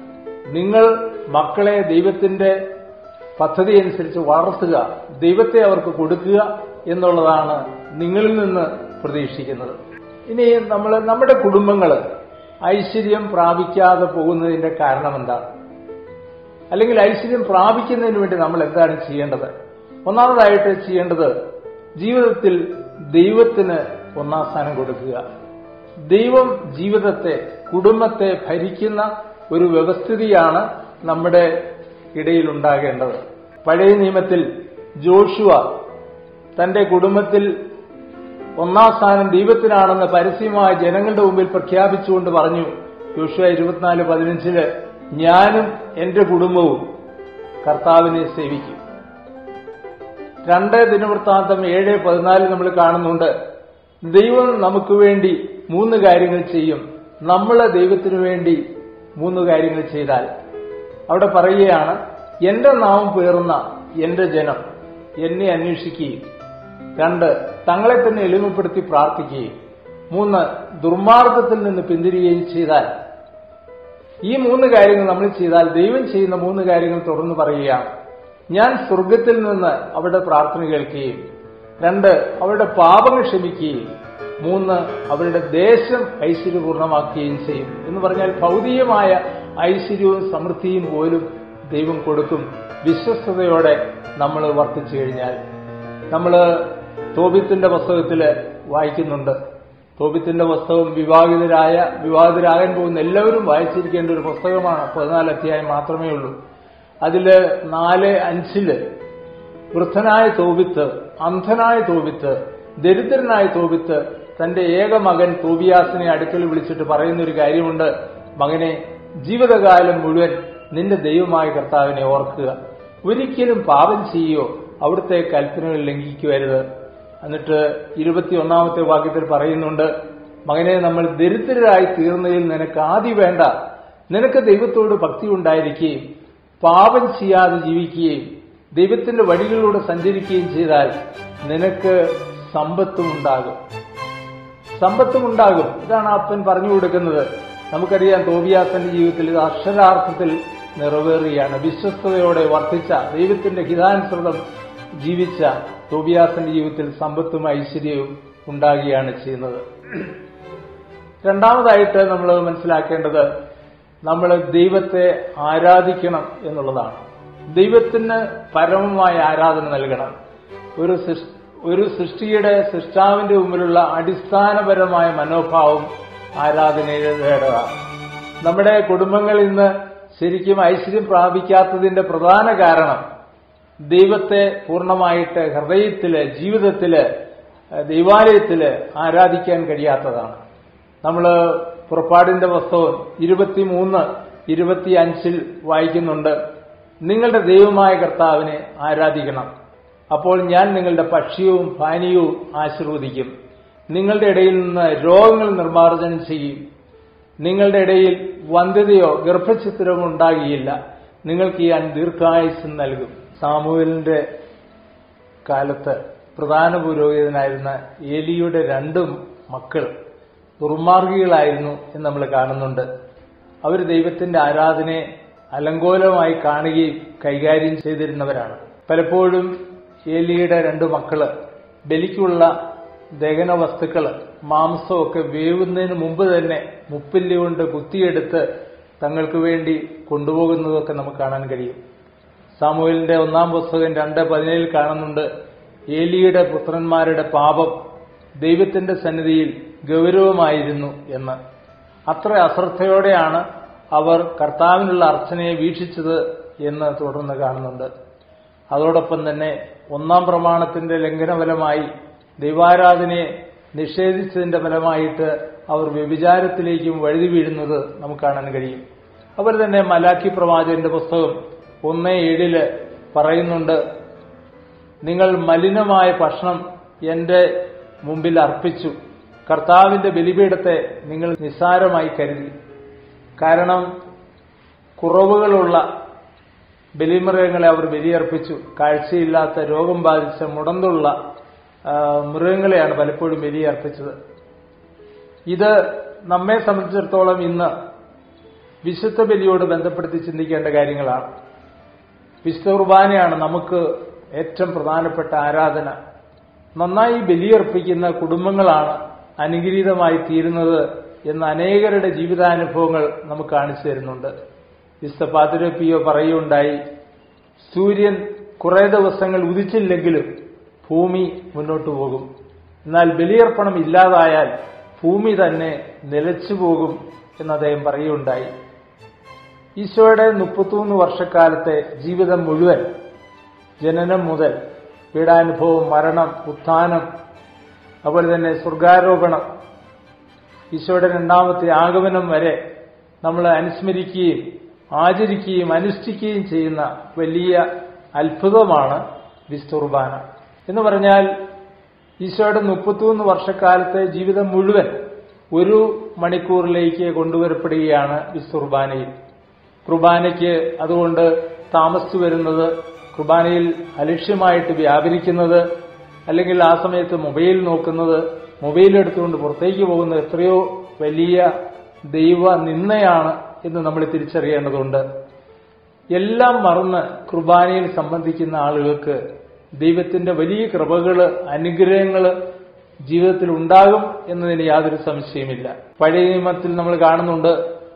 നിങ്ങൾ മക്കളെ ദൈവത്തിന്റെ പദ്ധതി അനുസരിച്ച് വളർത്തുക ദൈവത്തെ അവർക്ക് കൊടുക്കുക എന്നുള്ളതാണ് നിങ്ങളിൽ നിന്ന് പ്രതീക്ഷിക്കുന്നത് ഇനി നമ്മൾ നമ്മുടെ കുടുംബങ്ങൾ ഐശ്വര്യം പ്രാപിക്കാതെ പോകുന്നതിന്റെ കാരണം എന്താണ് അല്ലെങ്കിൽ ഐശ്വര്യം പ്രാപിക്കുന്നതിന് വേണ്ടി നമ്മൾ എന്താണ് ചെയ്യേണ്ടത് ഒന്നാമതായിട്ട് ചെയ്യേണ്ടത് ജീവിതത്തിൽ ദൈവത്തിന് ഒന്നാം സ്ഥാനം കൊടുക്കുക ദൈവം ജീവിതത്തെ കുടുംബത്തെ ഭരിക്കുന്ന ഒരു വ്യവസ്ഥിതിയാണ് നമ്മുടെ ഇടയിൽ ഉണ്ടാകേണ്ടത് പഴയ നിയമത്തിൽ ജോഷുവ തന്റെ കുടുംബത്തിൽ ഒന്നാം സ്ഥാനം ദൈവത്തിനാണെന്ന് പരസ്യമായി ജനങ്ങളുടെ മുമ്പിൽ പ്രഖ്യാപിച്ചുകൊണ്ട് പറഞ്ഞു ജോഷുവ ഇരുപത്തിനാല് പതിനഞ്ചില് ഞാനും എന്റെ കുടുംബവും കർത്താവിനെ സേവിക്കും രണ്ട് ദിനവൃത്താന്തം ഏഴ് പതിനാല് നമ്മൾ കാണുന്നുണ്ട് ദൈവം നമുക്ക് വേണ്ടി മൂന്ന് കാര്യങ്ങൾ ചെയ്യും നമ്മൾ ദൈവത്തിനു വേണ്ടി മൂന്ന് കാര്യങ്ങൾ ചെയ്താൽ അവിടെ പറയുകയാണ് എന്റെ നാമം പേറുന്ന എന്റെ ജനം എന്നെ അന്വേഷിക്കുകയും രണ്ട് തങ്ങളെ തന്നെ എളിമപ്പെടുത്തി പ്രാർത്ഥിക്കുകയും മൂന്ന് ദുർമാർഗത്തിൽ നിന്ന് പിന്തിരിയുകയും ചെയ്താൽ ഈ മൂന്ന് കാര്യങ്ങൾ നമ്മൾ ചെയ്താൽ ദൈവം ചെയ്യുന്ന മൂന്ന് കാര്യങ്ങൾ തുറന്നു പറയുകയാണ് ഞാൻ സ്വർഗത്തിൽ നിന്ന് അവരുടെ പ്രാർത്ഥന കേൾക്കുകയും രണ്ട് അവരുടെ പാപങ്ങൾ ക്ഷമിക്കുകയും മൂന്ന് അവരുടെ ദേശം ഐശ്വര്യപൂർണമാക്കുകയും ചെയ്യും എന്ന് പറഞ്ഞാൽ ഭൗതികമായ ഐശ്വര്യവും സമൃദ്ധിയും പോലും ദൈവം കൊടുക്കും വിശ്വസ്തയോടെ നമ്മൾ വർത്തിച്ചു കഴിഞ്ഞാൽ നമ്മൾ തോബിത്തിന്റെ പുസ്തകത്തിൽ വായിക്കുന്നുണ്ട് തോബിത്തിന്റെ പുസ്തകം വിവാഹിതരായ വിവാഹിതരാകാൻ പോകുന്ന എല്ലാവരും വായിച്ചിരിക്കേണ്ട ഒരു പുസ്തകമാണ് പതിനാല് അധ്യായം മാത്രമേ ഉള്ളൂ അതില് നാല് അഞ്ചില് വൃദ്ധനായ തോബിത്ത് അന്ധനായ തോബിത്ത് ദരിദ്രനായ തോബിത്ത് തന്റെ ഏക മകൻ തോബിയാസിനെ അടുക്കൽ വിളിച്ചിട്ട് പറയുന്ന ഒരു കാര്യമുണ്ട് മകനെ ജീവിതകാലം മുഴുവൻ നിന്റെ ദൈവമായ കർത്താവിനെ ഓർക്കുക ഒരിക്കലും പാപം ചെയ്യുകയോ അവിടുത്തെ കൽപ്പനകൾ ലംഘിക്കുവരുത് എന്നിട്ട് ഇരുപത്തിയൊന്നാമത്തെ വാക്യത്തിൽ പറയുന്നുണ്ട് മകനെ നമ്മൾ ദരിദ്രരായി തീർന്നതിൽ നിനക്ക് ആദ്യം വേണ്ട നിനക്ക് ദൈവത്തോട് ഭക്തി ഉണ്ടായിരിക്കുകയും പാപം ചെയ്യാതെ ജീവിക്കുകയും ദൈവത്തിന്റെ വഴികളിലൂടെ സഞ്ചരിക്കുകയും ചെയ്താൽ നിനക്ക് സമ്പത്തും ഉണ്ടാകും സമ്പത്തും ഉണ്ടാകും ഇതാണ് അപ്പൻ പറഞ്ഞു കൊടുക്കുന്നത് നമുക്കറിയാം തോബിയാസന്റെ ജീവിതത്തിൽ ഇത് അക്ഷരാർത്ഥത്തിൽ നിറവേറുകയാണ് വിശ്വസ്തയോടെ വർദ്ധിച്ച ദൈവത്തിന്റെ ഹിതാനുസൃതം ജീവിച്ച തോബിയാസിന്റെ ജീവിതത്തിൽ സമ്പത്തും ഐശ്വര്യവും ഉണ്ടാകുകയാണ് ചെയ്യുന്നത് രണ്ടാമതായിട്ട് നമ്മൾ മനസ്സിലാക്കേണ്ടത് നമ്മൾ ദൈവത്തെ ആരാധിക്കണം എന്നുള്ളതാണ് ദൈവത്തിന് പരമമായ ആരാധന നൽകണം ഒരു സൃഷ്- ഒരു സൃഷ്ടിയുടെ സൃഷ്ടാവിന്റെ മുമ്പിലുള്ള അടിസ്ഥാനപരമായ മനോഭാവം ആരാധനയുടേതാണ് നമ്മുടെ കുടുംബങ്ങൾ ഇന്ന് ശരിക്കും ഐശ്വര്യം പ്രാപിക്കാത്തതിന്റെ പ്രധാന കാരണം ദൈവത്തെ പൂർണ്ണമായിട്ട് ഹൃദയത്തില് ജീവിതത്തില് ഏഹ് ദൈവാലയത്തില് ആരാധിക്കാൻ കഴിയാത്തതാണ് നമ്മൾ പുറപ്പാടിന്റെ പുസ്തകം ഇരുപത്തിമൂന്ന് ഇരുപത്തി അഞ്ചിൽ വായിക്കുന്നുണ്ട് നിങ്ങളുടെ ദൈവമായ കർത്താവിനെ ആരാധിക്കണം അപ്പോൾ ഞാൻ നിങ്ങളുടെ ഭക്ഷ്യവും പാനീയവും ആശീർവദിക്കും നിങ്ങളുടെ ഇടയിൽ നിന്ന് രോഗങ്ങൾ നിർമ്മാർജ്ജനം ചെയ്യും നിങ്ങളുടെ ഇടയിൽ വന്ധ്യതയോ ഗർഭചിത്രമോ ഉണ്ടാകുകയില്ല നിങ്ങൾക്ക് ഞാൻ ദീർഘായുസ് നൽകും സാമൂഹലിന്റെ കാലത്ത് പ്രധാന പുരോഹിതനായിരുന്ന ഏലിയുടെ രണ്ടും മക്കൾ ദുർമാർഗികളായിരുന്നു എന്ന് നമ്മൾ കാണുന്നുണ്ട് അവർ ദൈവത്തിന്റെ ആരാധനയെ അലങ്കോലമായി കാണുകയും കൈകാര്യം ചെയ്തിരുന്നവരാണ് പലപ്പോഴും ഏലിയുടെ രണ്ടു മക്കള് ബലിക്കുള്ള ദഹന വസ്തുക്കള് മാംസമൊക്കെ വേവുന്നതിന് മുമ്പ് തന്നെ മുപ്പില്ലി കൊണ്ട് കുത്തിയെടുത്ത് തങ്ങൾക്ക് വേണ്ടി കൊണ്ടുപോകുന്നതൊക്കെ നമുക്ക് കാണാൻ കഴിയും സാമൂഹലിന്റെ ഒന്നാം പുസ്തകം രണ്ട് പതിനേഴിൽ കാണുന്നുണ്ട് ഏലിയുടെ പുത്രന്മാരുടെ പാപം ദൈവത്തിന്റെ സന്നിധിയിൽ ഗൗരവമായിരുന്നു എന്ന് അത്ര അശ്രദ്ധയോടെയാണ് അവർ കർത്താവിനുള്ള അർച്ചനയെ വീക്ഷിച്ചത് എന്ന് തുടർന്ന് കാണുന്നുണ്ട് അതോടൊപ്പം തന്നെ ഒന്നാം പ്രമാണത്തിന്റെ ലംഘനഫലമായി ദൈവാരാധനയെ നിഷേധിച്ചതിന്റെ ഫലമായിട്ട് അവർ വ്യഭിചാരത്തിലേക്കും വഴുതി വീഴുന്നത് നമുക്ക് കാണാൻ കഴിയും അവർ തന്നെ മലാഖി പ്രവാചകന്റെ പുസ്തകം ഒന്ന് ഏഴില് പറയുന്നുണ്ട് നിങ്ങൾ മലിനമായ ഭക്ഷണം എന്റെ മുമ്പിൽ അർപ്പിച്ചു കർത്താവിന്റെ ബലിപീഠത്തെ നിങ്ങൾ നിസ്സാരമായി കരുതി കാരണം കുറവുകളുള്ള ബലിമൃഗങ്ങളെ അവർ ബലിയർപ്പിച്ചു കാഴ്ചയില്ലാത്ത രോഗം ബാധിച്ച മുടന്തുള്ള ആ, മൃഗങ്ങളെയാണ് പലപ്പോഴും ബലിയർപ്പിച്ചത് ഇത് നമ്മെ സംബന്ധിച്ചിടത്തോളം ഇന്ന് വിശുദ്ധ ബലിയോട് ബന്ധപ്പെടുത്തി ചിന്തിക്കേണ്ട കാര്യങ്ങളാണ് വിശുദ്ധ കുർബാനയാണ് നമുക്ക് ഏറ്റവും പ്രധാനപ്പെട്ട ആരാധന നന്നായി ബലിയർപ്പിക്കുന്ന കുടുംബങ്ങളാണ് അനുഗ്രഹീതമായി തീരുന്നത് എന്ന് അനേകരുടെ ജീവിതാനുഭവങ്ങൾ നമുക്ക് കാണിച്ചു തരുന്നുണ്ട് വിശുദ്ധ പാതിരപ്പിയോ പറയുകയുണ്ടായി സൂര്യൻ കുറെ ദിവസങ്ങൾ ഉദിച്ചില്ലെങ്കിലും ഭൂമി മുന്നോട്ടു പോകും എന്നാൽ ബലിയർപ്പണം ഇല്ലാതായാൽ ഭൂമി തന്നെ നിലച്ചു പോകും എന്ന് അദ്ദേഹം പറയുകയുണ്ടായി ഈശോയുടെ മുപ്പത്തിമൂന്ന് വർഷക്കാലത്തെ ജീവിതം മുഴുവൻ ജനനം മുതൽ പീഡാനുഭവം മരണം ഉത്ഥാനം അതുപോലെ തന്നെ സ്വർഗാരോപണം ഈശോയുടെ രണ്ടാമത്തെ ആഗമനം വരെ നമ്മൾ അനുസ്മരിക്കുകയും ആചരിക്കുകയും അനുഷ്ഠിക്കുകയും ചെയ്യുന്ന വലിയ അത്ഭുതമാണ് വിസ്തുർബാന എന്ന് പറഞ്ഞാൽ ഈശോയുടെ മുപ്പത്തിമൂന്ന് വർഷക്കാലത്തെ ജീവിതം മുഴുവൻ ഒരു മണിക്കൂറിലേക്ക് കൊണ്ടുവരപ്പെടുകയാണ് വിസ്തുർബാനയിൽ കുർബാനയ്ക്ക് അതുകൊണ്ട് താമസിച്ചു വരുന്നത് കുർബാനയിൽ അലക്ഷ്യമായിട്ട് വ്യാപരിക്കുന്നത് അല്ലെങ്കിൽ ആ സമയത്ത് മൊബൈൽ നോക്കുന്നത് മൊബൈൽ എടുത്തുകൊണ്ട് പുറത്തേക്ക് പോകുന്നത് എത്രയോ വലിയ ദൈവ നിന്നയാണ് എന്ന് നമ്മൾ തിരിച്ചറിയേണ്ടതുണ്ട് എല്ലാം മറന്ന് കുർബാനയിൽ സംബന്ധിക്കുന്ന ആളുകൾക്ക് ദൈവത്തിന്റെ വലിയ കൃപകള് അനുഗ്രഹങ്ങള് ജീവിതത്തിൽ ഉണ്ടാകും എന്നതിന് യാതൊരു സംശയമില്ല പഴയ നിയമത്തിൽ നമ്മൾ കാണുന്നുണ്ട്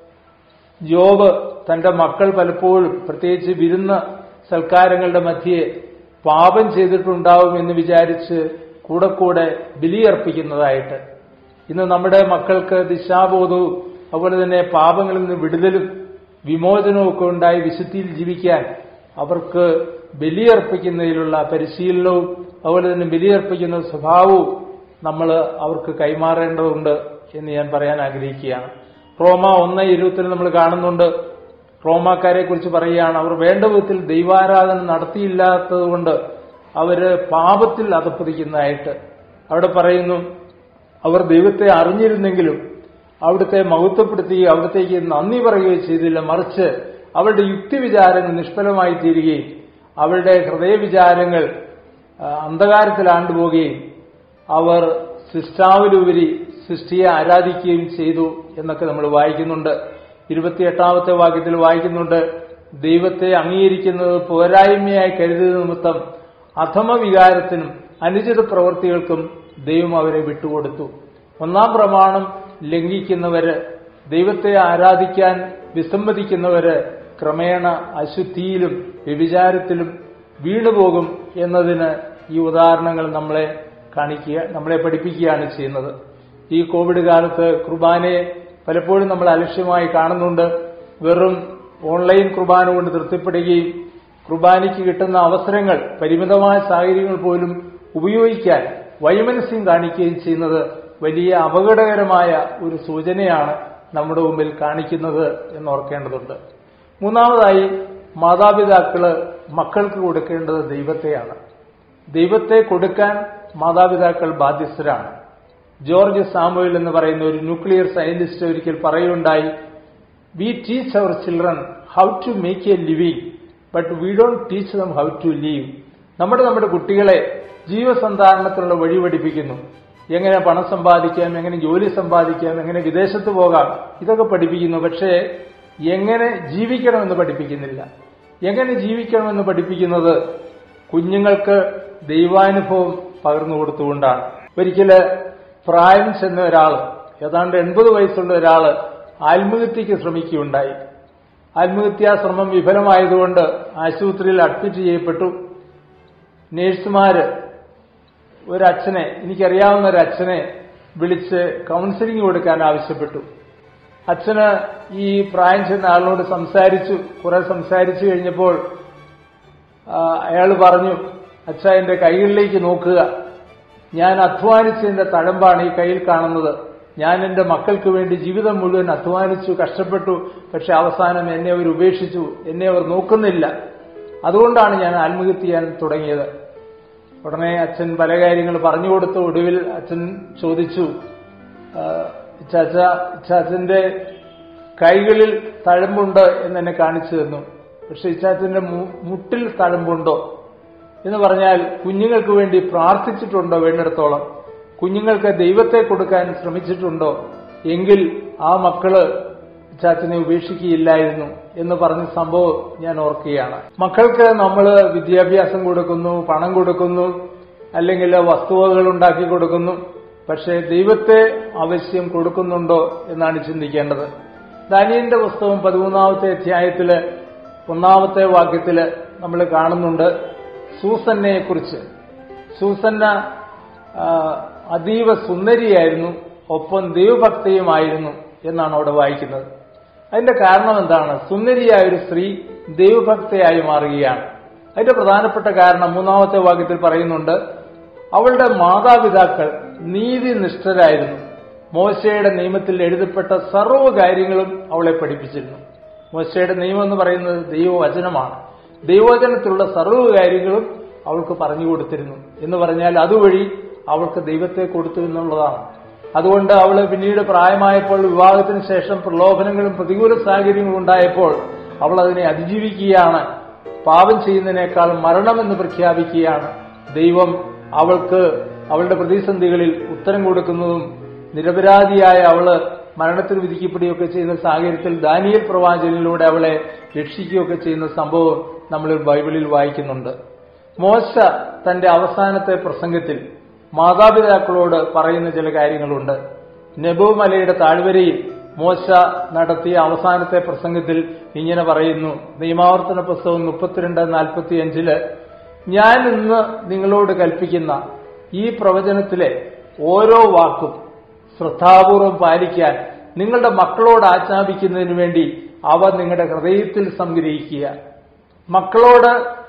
ജോബ് തന്റെ മക്കൾ പലപ്പോഴും പ്രത്യേകിച്ച് വിരുന്ന സൽക്കാരങ്ങളുടെ മധ്യേ പാപം ചെയ്തിട്ടുണ്ടാവും എന്ന് വിചാരിച്ച് കൂടെ കൂടെ ബലിയർപ്പിക്കുന്നതായിട്ട് ഇന്ന് നമ്മുടെ മക്കൾക്ക് ദിശാബോധവും അതുപോലെ തന്നെ പാപങ്ങളിൽ നിന്ന് വിടുതലും വിമോചനവും ഒക്കെ ഉണ്ടായി വിശുദ്ധിയിൽ ജീവിക്കാൻ അവർക്ക് ബലിയർപ്പിക്കുന്നതിലുള്ള പരിശീലനവും അതുപോലെ തന്നെ ബലിയർപ്പിക്കുന്ന സ്വഭാവവും നമ്മൾ അവർക്ക് കൈമാറേണ്ടതുണ്ട് എന്ന് ഞാൻ പറയാൻ ആഗ്രഹിക്കുകയാണ് റോമ ഒന്ന് ഇരുപത്തിൽ നമ്മൾ കാണുന്നുണ്ട് റോമാക്കാരെ കുറിച്ച് പറയുകയാണ് അവർ വേണ്ട വിധത്തിൽ ദൈവാരാധന നടത്തിയില്ലാത്തതുകൊണ്ട് അവര് പാപത്തിൽ അധപ്പതിക്കുന്നതായിട്ട് അവിടെ പറയുന്നു അവർ ദൈവത്തെ അറിഞ്ഞിരുന്നെങ്കിലും അവിടുത്തെ മഹത്വപ്പെടുത്തുകയും അവിടത്തേക്ക് നന്ദി പറയുകയും ചെയ്തില്ല മറിച്ച് അവരുടെ യുക്തിവിചാരങ്ങൾ നിഷ്ഫലമായി തീരുകയും അവരുടെ ഹൃദയവിചാരങ്ങൾ ആ, അന്ധകാരത്തിൽ ആണ്ടുപോവുകയും അവർ സൃഷ്ടാവിലുപരി സൃഷ്ടിയെ ആരാധിക്കുകയും ചെയ്തു എന്നൊക്കെ നമ്മൾ വായിക്കുന്നുണ്ട് ഇരുപത്തിയെട്ടാമത്തെ വാക്യത്തിൽ വായിക്കുന്നുണ്ട് ദൈവത്തെ അംഗീകരിക്കുന്നത് പോരായ്മയായി കരുതിയത് നിമിത്തം അധമ വികാരത്തിനും അനുചിത പ്രവൃത്തികൾക്കും ദൈവം അവരെ വിട്ടുകൊടുത്തു ഒന്നാം പ്രമാണം ലംഘിക്കുന്നവര് ദൈവത്തെ ആരാധിക്കാൻ വിസമ്മതിക്കുന്നവര് ക്രമേണ അശുദ്ധിയിലും വ്യഭിചാരത്തിലും വീണുപോകും എന്നതിന് ഈ ഉദാഹരണങ്ങൾ നമ്മളെ കാണിക്കുക നമ്മളെ പഠിപ്പിക്കുകയാണ് ചെയ്യുന്നത് ഈ കോവിഡ് കാലത്ത് കുർബാനയെ പലപ്പോഴും നമ്മൾ അലക്ഷ്യമായി കാണുന്നുണ്ട് വെറും ഓൺലൈൻ കുർബാന കൊണ്ട് തൃപ്തിപ്പെടുകയും കുർബാനയ്ക്ക് കിട്ടുന്ന അവസരങ്ങൾ പരിമിതമായ സാഹചര്യങ്ങൾ പോലും ഉപയോഗിക്കാൻ വൈമനസ്യം കാണിക്കുകയും ചെയ്യുന്നത് വലിയ അപകടകരമായ ഒരു സൂചനയാണ് നമ്മുടെ മുമ്പിൽ കാണിക്കുന്നത് എന്ന് ഓർക്കേണ്ടതുണ്ട് മൂന്നാമതായി മാതാപിതാക്കള് മക്കൾക്ക് കൊടുക്കേണ്ടത് ദൈവത്തെയാണ് ദൈവത്തെ കൊടുക്കാൻ മാതാപിതാക്കൾ ബാധ്യസ്ഥരാണ് ജോർജ് സാമുവൽ എന്ന് പറയുന്ന ഒരു ന്യൂക്ലിയർ സയന്റിസ്റ്റ് ഒരിക്കൽ പറയുണ്ടായി we teach our children how to make a living but we don't teach them how to live നമ്മുടെ നമ്മുടെ കുട്ടികളെ ജീവസന്ധാരണത്തിനുള്ള വഴി പഠിപ്പിക്കുന്നു എങ്ങനെ പണം സമ്പാദിക്കാം എങ്ങനെ ജോലി സമ്പാദിക്കാം എങ്ങനെ വിദേശത്ത് പോകാം ഇതൊക്കെ പഠിപ്പിക്കുന്നു പക്ഷേ എങ്ങനെ ജീവിക്കണമെന്ന് പഠിപ്പിക്കുന്നില്ല എങ്ങനെ ജീവിക്കണമെന്ന് പഠിപ്പിക്കുന്നത് കുഞ്ഞുങ്ങൾക്ക് ദൈവാനുഭവം പകർന്നു കൊടുത്തുകൊണ്ടാണ് ഒരിക്കല് പ്രായം ചെന്ന ഒരാൾ ഏതാണ്ട് എൺപത് വയസ്സുള്ള ഒരാൾ ആത്മഹത്യക്ക് ശ്രമിക്കുകയുണ്ടായി ആത്മഹത്യാ ശ്രമം വിഫലമായതുകൊണ്ട് ആശുപത്രിയിൽ അഡ്മിറ്റ് ചെയ്യപ്പെട്ടു നേഴ്സുമാര് ഒരച്ഛനെ എനിക്കറിയാവുന്ന ഒരു അച്ഛനെ വിളിച്ച് കൗൺസിലിംഗ് കൊടുക്കാൻ ആവശ്യപ്പെട്ടു അച്ഛന് ഈ പ്രായം ചെന്ന ആളിനോട് സംസാരിച്ചു കുറെ സംസാരിച്ചു കഴിഞ്ഞപ്പോൾ അയാൾ പറഞ്ഞു അച്ഛ എന്റെ കൈകളിലേക്ക് നോക്കുക ഞാൻ അധ്വാനിച്ചതിന്റെ തഴമ്പാണ് ഈ കയ്യിൽ കാണുന്നത് ഞാൻ എന്റെ മക്കൾക്ക് വേണ്ടി ജീവിതം മുഴുവൻ അധ്വാനിച്ചു കഷ്ടപ്പെട്ടു പക്ഷെ അവസാനം എന്നെ അവർ ഉപേക്ഷിച്ചു എന്നെ അവർ നോക്കുന്നില്ല അതുകൊണ്ടാണ് ഞാൻ ആത്മഹത്യ ചെയ്യാൻ തുടങ്ങിയത് ഉടനെ അച്ഛൻ പല കാര്യങ്ങൾ പറഞ്ഞു കൊടുത്തു ഒടുവിൽ അച്ഛൻ ചോദിച്ചു ഇച്ചാച്ച ഇച്ചാച്ചന്റെ കൈകളിൽ തഴമ്പുണ്ട് എന്ന് എന്നെ കാണിച്ചു തന്നു പക്ഷെ ഇച്ചാച്ചന്റെ മുട്ടിൽ തഴമ്പുണ്ടോ എന്ന് പറഞ്ഞാൽ കുഞ്ഞുങ്ങൾക്ക് വേണ്ടി പ്രാർത്ഥിച്ചിട്ടുണ്ടോ വേണ്ടിടത്തോളം കുഞ്ഞുങ്ങൾക്ക് ദൈവത്തെ കൊടുക്കാൻ ശ്രമിച്ചിട്ടുണ്ടോ എങ്കിൽ ആ മക്കള് ചാച്ചനെ ഉപേക്ഷിക്കുകയില്ലായിരുന്നു എന്ന് പറഞ്ഞ സംഭവം ഞാൻ ഓർക്കുകയാണ് മക്കൾക്ക് നമ്മൾ വിദ്യാഭ്യാസം കൊടുക്കുന്നു പണം കൊടുക്കുന്നു അല്ലെങ്കിൽ വസ്തുവകൾ ഉണ്ടാക്കി കൊടുക്കുന്നു പക്ഷേ ദൈവത്തെ ആവശ്യം കൊടുക്കുന്നുണ്ടോ എന്നാണ് ചിന്തിക്കേണ്ടത് ദാനിയന്റെ പുസ്തകം പതിമൂന്നാമത്തെ അധ്യായത്തില് ഒന്നാമത്തെ വാക്യത്തില് നമ്മൾ കാണുന്നുണ്ട് സൂസന്നയെ കുറിച്ച് സൂസന്ന അതീവ സുന്ദരിയായിരുന്നു ഒപ്പം ദൈവഭക്തയുമായിരുന്നു എന്നാണ് അവിടെ വായിക്കുന്നത് അതിന്റെ കാരണം എന്താണ് സുന്ദരിയായ ഒരു സ്ത്രീ ദൈവഭക്തയായി മാറുകയാണ് അതിന്റെ പ്രധാനപ്പെട്ട കാരണം മൂന്നാമത്തെ വാക്യത്തിൽ പറയുന്നുണ്ട് അവളുടെ മാതാപിതാക്കൾ നീതിനിഷ്ഠരായിരുന്നു മോശയുടെ നിയമത്തിൽ എഴുതപ്പെട്ട സർവ്വ കാര്യങ്ങളും അവളെ പഠിപ്പിച്ചിരുന്നു മോശയുടെ നിയമം എന്ന് പറയുന്നത് ദൈവവചനമാണ് ദൈവവചനത്തിലുള്ള സർവ്വ കാര്യങ്ങളും അവൾക്ക് പറഞ്ഞു കൊടുത്തിരുന്നു എന്ന് പറഞ്ഞാൽ അതുവഴി അവൾക്ക് ദൈവത്തെ കൊടുത്തു എന്നുള്ളതാണ് അതുകൊണ്ട് അവള് പിന്നീട് പ്രായമായപ്പോൾ വിവാഹത്തിന് ശേഷം പ്രലോഭനങ്ങളും പ്രതികൂല സാഹചര്യങ്ങളും ഉണ്ടായപ്പോൾ അവൾ അതിനെ അതിജീവിക്കുകയാണ് പാപം ചെയ്യുന്നതിനേക്കാൾ മരണമെന്ന് പ്രഖ്യാപിക്കുകയാണ് ദൈവം അവൾക്ക് അവളുടെ പ്രതിസന്ധികളിൽ ഉത്തരം കൊടുക്കുന്നതും നിരപരാധിയായ അവള് മരണത്തിൽ വിധിക്കപ്പെടുകയൊക്കെ ചെയ്യുന്ന സാഹചര്യത്തിൽ ദാനിയൽ പ്രവാചകനിലൂടെ അവളെ രക്ഷിക്കുകയൊക്കെ ചെയ്യുന്ന സംഭവം നമ്മൾ ബൈബിളിൽ വായിക്കുന്നുണ്ട് മോശ തന്റെ അവസാനത്തെ പ്രസംഗത്തിൽ മാതാപിതാക്കളോട് പറയുന്ന ചില കാര്യങ്ങളുണ്ട് നെബു മലയുടെ താഴ്വരയിൽ മോശ നടത്തിയ അവസാനത്തെ പ്രസംഗത്തിൽ ഇങ്ങനെ പറയുന്നു നിയമാവർത്തന പുസ്തകം മുപ്പത്തിരണ്ട് നാൽപ്പത്തി അഞ്ചില് ഞാൻ ഇന്ന് നിങ്ങളോട് കൽപ്പിക്കുന്ന ഈ പ്രവചനത്തിലെ ഓരോ വാക്കും ശ്രദ്ധാപൂർവം പാലിക്കാൻ നിങ്ങളുടെ മക്കളോട് ആജ്ഞാപിക്കുന്നതിന് വേണ്ടി അവ നിങ്ങളുടെ ഹൃദയത്തിൽ സംഗ്രഹിക്കുക മക്കളോട്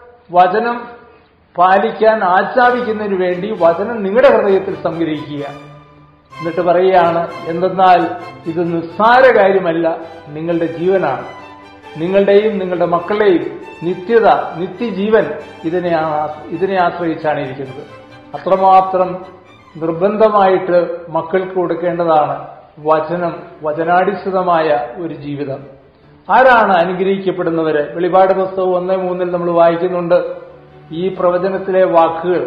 വചനം പാലിക്കാൻ ആജ്ഞാപിക്കുന്നതിന് വേണ്ടി വചനം നിങ്ങളുടെ ഹൃദയത്തിൽ സംഗ്രഹിക്കുക എന്നിട്ട് പറയുകയാണ് എന്തെന്നാൽ ഇത് നിസ്സാര കാര്യമല്ല നിങ്ങളുടെ ജീവനാണ് നിങ്ങളുടെയും നിങ്ങളുടെ മക്കളുടെയും നിത്യത നിത്യജീവൻ ഇതിനെ ഇതിനെ ആശ്രയിച്ചാണ് ഇരിക്കുന്നത് അത്രമാത്രം നിർബന്ധമായിട്ട് മക്കൾക്ക് കൊടുക്കേണ്ടതാണ് വചനം വചനാടിസ്ഥിതമായ ഒരു ജീവിതം ആരാണ് അനുഗ്രഹിക്കപ്പെടുന്നവര് വെളിപാട് പുസ്തകം ഒന്ന് മൂന്നിൽ നമ്മൾ വായിക്കുന്നുണ്ട് ഈ പ്രവചനത്തിലെ വാക്കുകൾ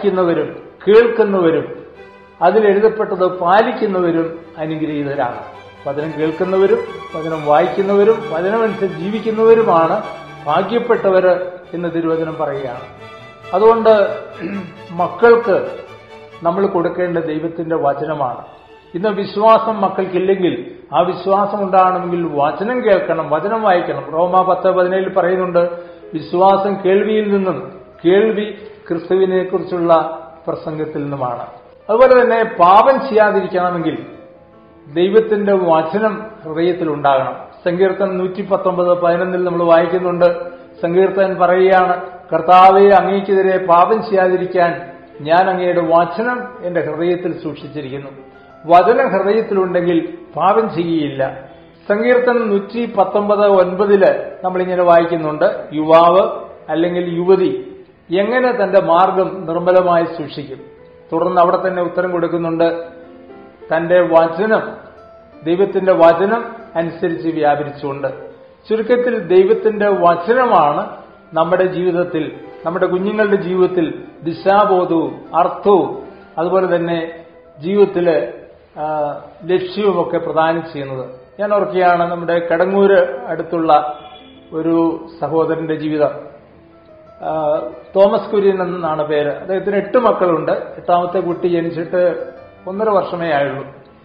വായിക്കുന്നവരും കേൾക്കുന്നവരും അതിലെഴുതപ്പെട്ടത് പാലിക്കുന്നവരും അനുഗ്രഹീതരാണ് വചനം കേൾക്കുന്നവരും വചനം വായിക്കുന്നവരും വചനമനുസരിച്ച് ജീവിക്കുന്നവരുമാണ് ഭാഗ്യപ്പെട്ടവര് എന്ന് തിരുവചനം പറയുകയാണ് അതുകൊണ്ട് മക്കൾക്ക് നമ്മൾ കൊടുക്കേണ്ട ദൈവത്തിന്റെ വചനമാണ് ഇന്ന് വിശ്വാസം മക്കൾക്കില്ലെങ്കിൽ ആ വിശ്വാസം ഉണ്ടാകണമെങ്കിൽ വചനം കേൾക്കണം വചനം വായിക്കണം റോമ പത്ത് പതിനേഴിൽ പറയുന്നുണ്ട് വിശ്വാസം കേൾവിയിൽ നിന്നും കേൾവി ക്രിസ്തുവിനെ കുറിച്ചുള്ള പ്രസംഗത്തിൽ നിന്നുമാണ് അതുപോലെ തന്നെ പാപം ചെയ്യാതിരിക്കണമെങ്കിൽ ദൈവത്തിന്റെ വചനം ഹൃദയത്തിൽ ഉണ്ടാകണം സങ്കീർത്തനം നൂറ്റി പത്തൊമ്പത് പതിനൊന്നിൽ നമ്മൾ വായിക്കുന്നുണ്ട് സങ്കീർത്തൻ പറയുകയാണ് കർത്താവെ അങ്ങേക്കെതിരെ പാപം ചെയ്യാതിരിക്കാൻ ഞാൻ അങ്ങയുടെ വചനം എന്റെ ഹൃദയത്തിൽ സൂക്ഷിച്ചിരിക്കുന്നു വചനം ഹൃദയത്തിലുണ്ടെങ്കിൽ പാപം ചെയ്യുകയില്ല സങ്കീർത്തനം നൂറ്റി പത്തൊമ്പത് ഒൻപതില് നമ്മളിങ്ങനെ വായിക്കുന്നുണ്ട് യുവാവ് അല്ലെങ്കിൽ യുവതി എങ്ങനെ തന്റെ മാർഗം നിർമ്മലമായി സൂക്ഷിക്കും തുടർന്ന് അവിടെ തന്നെ ഉത്തരം കൊടുക്കുന്നുണ്ട് തന്റെ വചനം ദൈവത്തിന്റെ വചനം അനുസരിച്ച് വ്യാപരിച്ചുകൊണ്ട് ചുരുക്കത്തിൽ ദൈവത്തിന്റെ വചനമാണ് നമ്മുടെ ജീവിതത്തിൽ നമ്മുടെ കുഞ്ഞുങ്ങളുടെ ജീവിതത്തിൽ ദിശാബോധവും അർത്ഥവും അതുപോലെ തന്നെ ജീവിതത്തിലെ ആ, ലക്ഷ്യവുമൊക്കെ പ്രദാനം ചെയ്യുന്നത് ഞാൻ ഓർക്കുകയാണ് നമ്മുടെ കടങ്ങൂര് അടുത്തുള്ള ഒരു സഹോദരന്റെ ജീവിതം ആ, തോമസ് കുര്യൻ എന്നാണ് പേര് അദ്ദേഹത്തിന് എട്ട് മക്കളുണ്ട് എട്ടാമത്തെ കുട്ടി ജനിച്ചിട്ട് ഒന്നര വർഷമേ ആയുള്ളൂ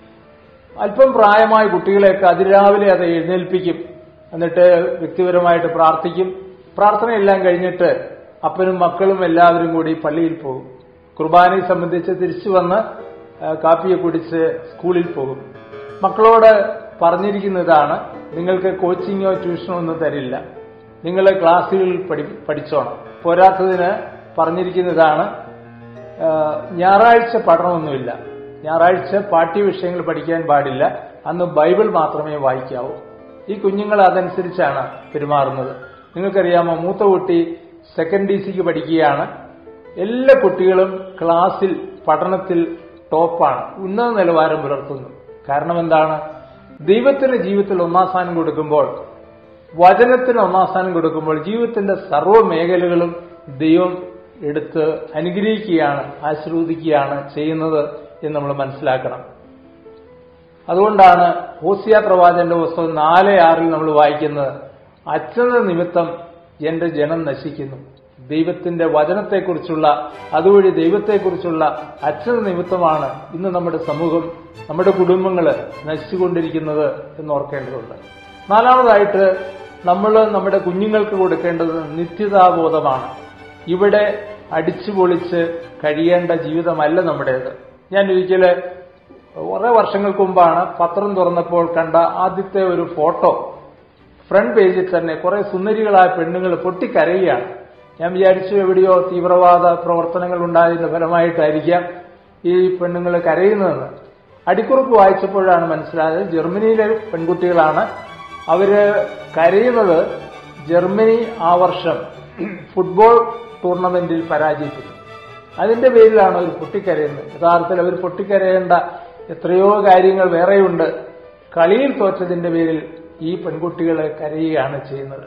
അല്പം പ്രായമായ കുട്ടികളെയൊക്കെ അതിരാവിലെ അത് എഴുന്നേൽപ്പിക്കും എന്നിട്ട് വ്യക്തിപരമായിട്ട് പ്രാർത്ഥിക്കും പ്രാർത്ഥനയെല്ലാം കഴിഞ്ഞിട്ട് അപ്പനും മക്കളും എല്ലാവരും കൂടി പള്ളിയിൽ പോകും കുർബാനയെ സംബന്ധിച്ച് തിരിച്ചു വന്ന് ആ, കാപ്പിയെ കുടിച്ച് സ്കൂളിൽ പോകും മക്കളോട് പറഞ്ഞിരിക്കുന്നതാണ് നിങ്ങൾക്ക് കോച്ചിങ്ങോ ട്യൂഷനോ ഒന്നും തരില്ല നിങ്ങൾ ക്ലാസ്സുകളിൽ പഠി പഠിച്ചോണം പോരാത്തതിന് പറഞ്ഞിരിക്കുന്നതാണ് ആ, ഞായറാഴ്ച പഠനമൊന്നുമില്ല ഞായറാഴ്ച പാഠ്യവിഷയങ്ങൾ പഠിക്കാൻ പാടില്ല അന്ന് ബൈബിൾ മാത്രമേ വായിക്കാവൂ ഈ കുഞ്ഞുങ്ങൾ അതനുസരിച്ചാണ് പെരുമാറുന്നത് നിങ്ങൾക്കറിയാമോ മൂത്ത കുട്ടി സെക്കൻഡ് ഡി സിക്ക് പഠിക്കുകയാണ് എല്ലാ കുട്ടികളും ക്ലാസ്സിൽ പഠനത്തിൽ ടോപ്പാണ് ഉന്നത നിലവാരം പുലർത്തുന്നു കാരണം എന്താണ് ദൈവത്തിന് ജീവിതത്തിൽ ഒന്നാം സ്ഥാനം കൊടുക്കുമ്പോൾ വചനത്തിന് ഒന്നാം സ്ഥാനം കൊടുക്കുമ്പോൾ ജീവിതത്തിന്റെ സർവ്വ മേഖലകളും ദൈവം എടുത്ത് അനുഗ്രഹിക്കുകയാണ് ആശീർവദിക്കുകയാണ് ചെയ്യുന്നത് എന്ന് നമ്മൾ മനസ്സിലാക്കണം അതുകൊണ്ടാണ് ഹോസിയ പ്രവാചന്റെ പുസ്തകം നാല് ആറിൽ നമ്മൾ വായിക്കുന്നത് അച്ഛന നിമിത്തം എന്റെ ജനം നശിക്കുന്നു ദൈവത്തിന്റെ വചനത്തെക്കുറിച്ചുള്ള അതുവഴി ദൈവത്തെക്കുറിച്ചുള്ള അച്ഛന നിമിത്തമാണ് ഇന്ന് നമ്മുടെ സമൂഹം നമ്മുടെ കുടുംബങ്ങള് നശിച്ചുകൊണ്ടിരിക്കുന്നത് എന്ന് ഓർക്കേണ്ടതുണ്ട് നാലാമതായിട്ട് നമ്മൾ നമ്മുടെ കുഞ്ഞുങ്ങൾക്ക് കൊടുക്കേണ്ടത് നിത്യതാബോധമാണ് ഇവിടെ അടിച്ചു പൊളിച്ച് കഴിയേണ്ട ജീവിതമല്ല നമ്മുടേത് ഞാൻ ഒരിക്കല് കുറെ വർഷങ്ങൾക്ക് മുമ്പാണ് പത്രം തുറന്നപ്പോൾ കണ്ട ആദ്യത്തെ ഒരു ഫോട്ടോ ഫ്രണ്ട് പേജിൽ തന്നെ കുറെ സുന്ദരികളായ പെണ്ണുങ്ങൾ പൊട്ടിക്കരയുകയാണ് ഞാൻ വിചാരിച്ചു എവിടെയോ തീവ്രവാദ പ്രവർത്തനങ്ങൾ ഉണ്ടായതിന്റെ ഫലമായിട്ടായിരിക്കാം ഈ പെണ്ണുങ്ങൾ കരയുന്നതെന്ന് അടിക്കുറിപ്പ് വായിച്ചപ്പോഴാണ് മനസ്സിലായത് ജർമ്മനിയിലെ പെൺകുട്ടികളാണ് അവര് കരയുന്നത് ജർമ്മനി ആ വർഷം ഫുട്ബോൾ ടൂർണമെന്റിൽ പരാജയപ്പെട്ടു അതിന്റെ പേരിലാണ് അവർ പൊട്ടിക്കരയുന്നത് യഥാർത്ഥത്തിൽ അവർ പൊട്ടിക്കരയേണ്ട എത്രയോ കാര്യങ്ങൾ വേറെയുണ്ട് കളിയിൽ തോറ്റതിന്റെ പേരിൽ ഈ പെൺകുട്ടികൾ കരയുകയാണ് ചെയ്യുന്നത്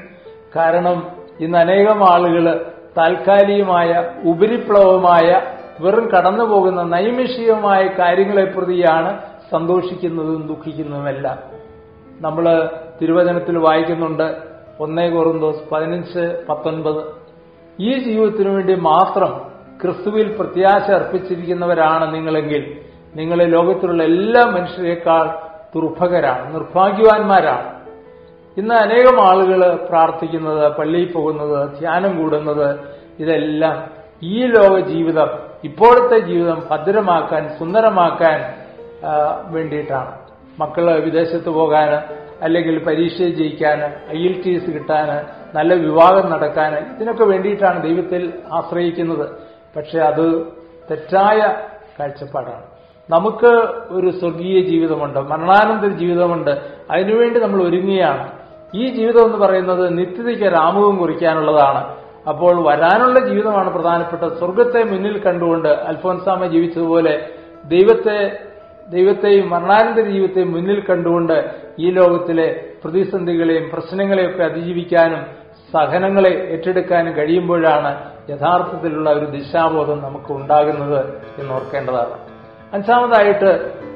കാരണം ഇന്ന് അനേകം ആളുകൾ താൽക്കാലികമായ ഉപരിപ്ലവമായ വെറും കടന്നു പോകുന്ന നൈമിഷികമായ കാര്യങ്ങളെ പ്രതിയാണ് സന്തോഷിക്കുന്നതും ദുഃഖിക്കുന്നതുമെല്ലാം നമ്മൾ തിരുവചനത്തിൽ വായിക്കുന്നുണ്ട് ഒന്നേ കോറുന്തോസ് പതിനഞ്ച് പത്തൊൻപത് ഈ ജീവിതത്തിനു വേണ്ടി മാത്രം ക്രിസ്തുവിൽ പ്രത്യാശ അർപ്പിച്ചിരിക്കുന്നവരാണ് നിങ്ങളെങ്കിൽ നിങ്ങളെ ലോകത്തിലുള്ള എല്ലാ മനുഷ്യരെക്കാൾ ദുർഭകരാണ് നിർഭാഗ്യവാന്മാരാണ് ഇന്ന് അനേകം ആളുകൾ പ്രാർത്ഥിക്കുന്നത് പള്ളിയിൽ പോകുന്നത് ധ്യാനം കൂടുന്നത് ഇതെല്ലാം ഈ ലോക ജീവിതം ഇപ്പോഴത്തെ ജീവിതം ഭദ്രമാക്കാൻ സുന്ദരമാക്കാൻ ആ, വേണ്ടിയിട്ടാണ് മക്കള് വിദേശത്ത് പോകാൻ അല്ലെങ്കിൽ പരീക്ഷ ജയിക്കാൻ ഐ എൽ ടി എസ് കിട്ടാൻ നല്ല വിവാഹം നടക്കാൻ ഇതിനൊക്കെ വേണ്ടിയിട്ടാണ് ദൈവത്തിൽ ആശ്രയിക്കുന്നത് പക്ഷെ അത് തെറ്റായ കാഴ്ചപ്പാടാണ് നമുക്ക് ഒരു സ്വർഗീയ ജീവിതമുണ്ട് മരണാനന്തര ജീവിതമുണ്ട് അതിനുവേണ്ടി നമ്മൾ ഒരുങ്ങുകയാണ് ഈ ജീവിതം എന്ന് പറയുന്നത് നിത്യതയ്ക്ക് രാമുഖം കുറിക്കാനുള്ളതാണ് അപ്പോൾ വരാനുള്ള ജീവിതമാണ് പ്രധാനപ്പെട്ട സ്വർഗത്തെ മുന്നിൽ കണ്ടുകൊണ്ട് അൽഫോൻസാമ ജീവിച്ചതുപോലെ ദൈവത്തെ ദൈവത്തെയും മരണാനന്തര ജീവിതത്തെയും മുന്നിൽ കണ്ടുകൊണ്ട് ഈ ലോകത്തിലെ പ്രതിസന്ധികളെയും പ്രശ്നങ്ങളെയൊക്കെ അതിജീവിക്കാനും സഹനങ്ങളെ ഏറ്റെടുക്കാനും കഴിയുമ്പോഴാണ് യഥാർത്ഥത്തിലുള്ള ഒരു ദിശാബോധം നമുക്ക് ഉണ്ടാകുന്നത് എന്ന് ഓർക്കേണ്ടതാണ് അഞ്ചാമതായിട്ട്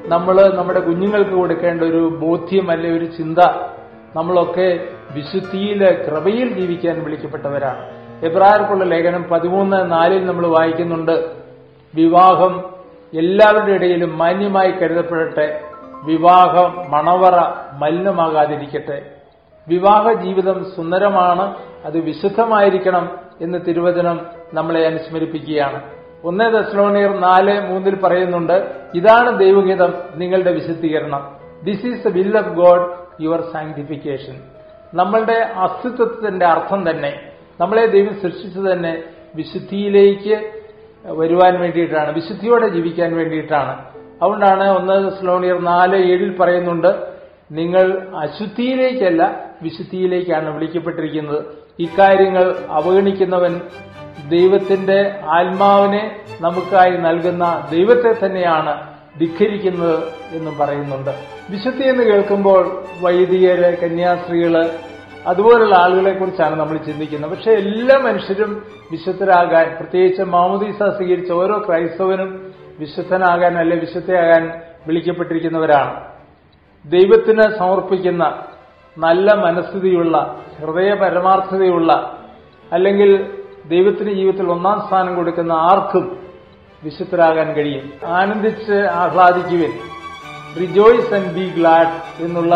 നമ്മൾ നമ്മുടെ കുഞ്ഞുങ്ങൾക്ക് കൊടുക്കേണ്ട ഒരു ബോധ്യം അല്ലെ ഒരു ചിന്ത നമ്മളൊക്കെ വിശുദ്ധിയിൽ കൃപയിൽ ജീവിക്കാൻ വിളിക്കപ്പെട്ടവരാണ് എബ്രായർക്കുള്ള ലേഖനം പതിമൂന്ന് നാലിൽ നമ്മൾ വായിക്കുന്നുണ്ട് വിവാഹം എല്ലാവരുടെ ഇടയിലും മാന്യമായി കരുതപ്പെടട്ടെ വിവാഹം മണവറ മലിനമാകാതിരിക്കട്ടെ വിവാഹ ജീവിതം സുന്ദരമാണ് അത് വിശുദ്ധമായിരിക്കണം എന്ന് തിരുവചനം നമ്മളെ അനുസ്മരിപ്പിക്കുകയാണ് ഒന്നേ ദശലോണിയർ നാല് മൂന്നിൽ പറയുന്നുണ്ട് ഇതാണ് ദൈവഗീതം നിങ്ങളുടെ വിശുദ്ധീകരണം this is the will of God your sanctification നമ്മളുടെ അസ്തിത്വത്തിന്റെ അർത്ഥം തന്നെ നമ്മളെ ദൈവം സൃഷ്ടിച്ചത് തന്നെ വിശുദ്ധിയിലേക്ക് വരുവാൻ വേണ്ടിയിട്ടാണ് വിശുദ്ധിയോടെ ജീവിക്കാൻ വേണ്ടിയിട്ടാണ് അതുകൊണ്ടാണ് ഒന്ന് സ്ലോണിയർ നാല് ഏഴിൽ പറയുന്നുണ്ട് നിങ്ങൾ അശുദ്ധിയിലേക്കല്ല വിശുദ്ധിയിലേക്കാണ് വിളിക്കപ്പെട്ടിരിക്കുന്നത് ഇക്കാര്യങ്ങൾ അവഗണിക്കുന്നവൻ ദൈവത്തിന്റെ ആത്മാവിനെ നമുക്കായി നൽകുന്ന ദൈവത്തെ തന്നെയാണ് ധിഖരിക്കുന്നത് എന്നും പറയുന്നുണ്ട് വിശുദ്ധി എന്ന് കേൾക്കുമ്പോൾ വൈദികര് കന്യാസ്ത്രീകള് അതുപോലുള്ള ആളുകളെ കുറിച്ചാണ് നമ്മൾ ചിന്തിക്കുന്നത് പക്ഷെ എല്ലാ മനുഷ്യരും വിശുദ്ധരാകാൻ പ്രത്യേകിച്ച് മാമുദീസ സ്വീകരിച്ച ഓരോ ക്രൈസ്തവനും വിശുദ്ധനാകാൻ അല്ലെ വിശുദ്ധയാകാൻ വിളിക്കപ്പെട്ടിരിക്കുന്നവരാണ് ദൈവത്തിന് സമർപ്പിക്കുന്ന നല്ല മനസ്ഥിതിയുള്ള ഹൃദയ പരമാർത്ഥതയുള്ള അല്ലെങ്കിൽ ദൈവത്തിന് ജീവിതത്തിൽ ഒന്നാം സ്ഥാനം കൊടുക്കുന്ന ആർക്കും വിശുദ്ധരാകാൻ കഴിയും ആനന്ദിച്ച് ആഹ്ലാദിക്കുവിൻ റിജോയ്സ് ആൻഡ് ബി ഗ്ലാഡ് എന്നുള്ള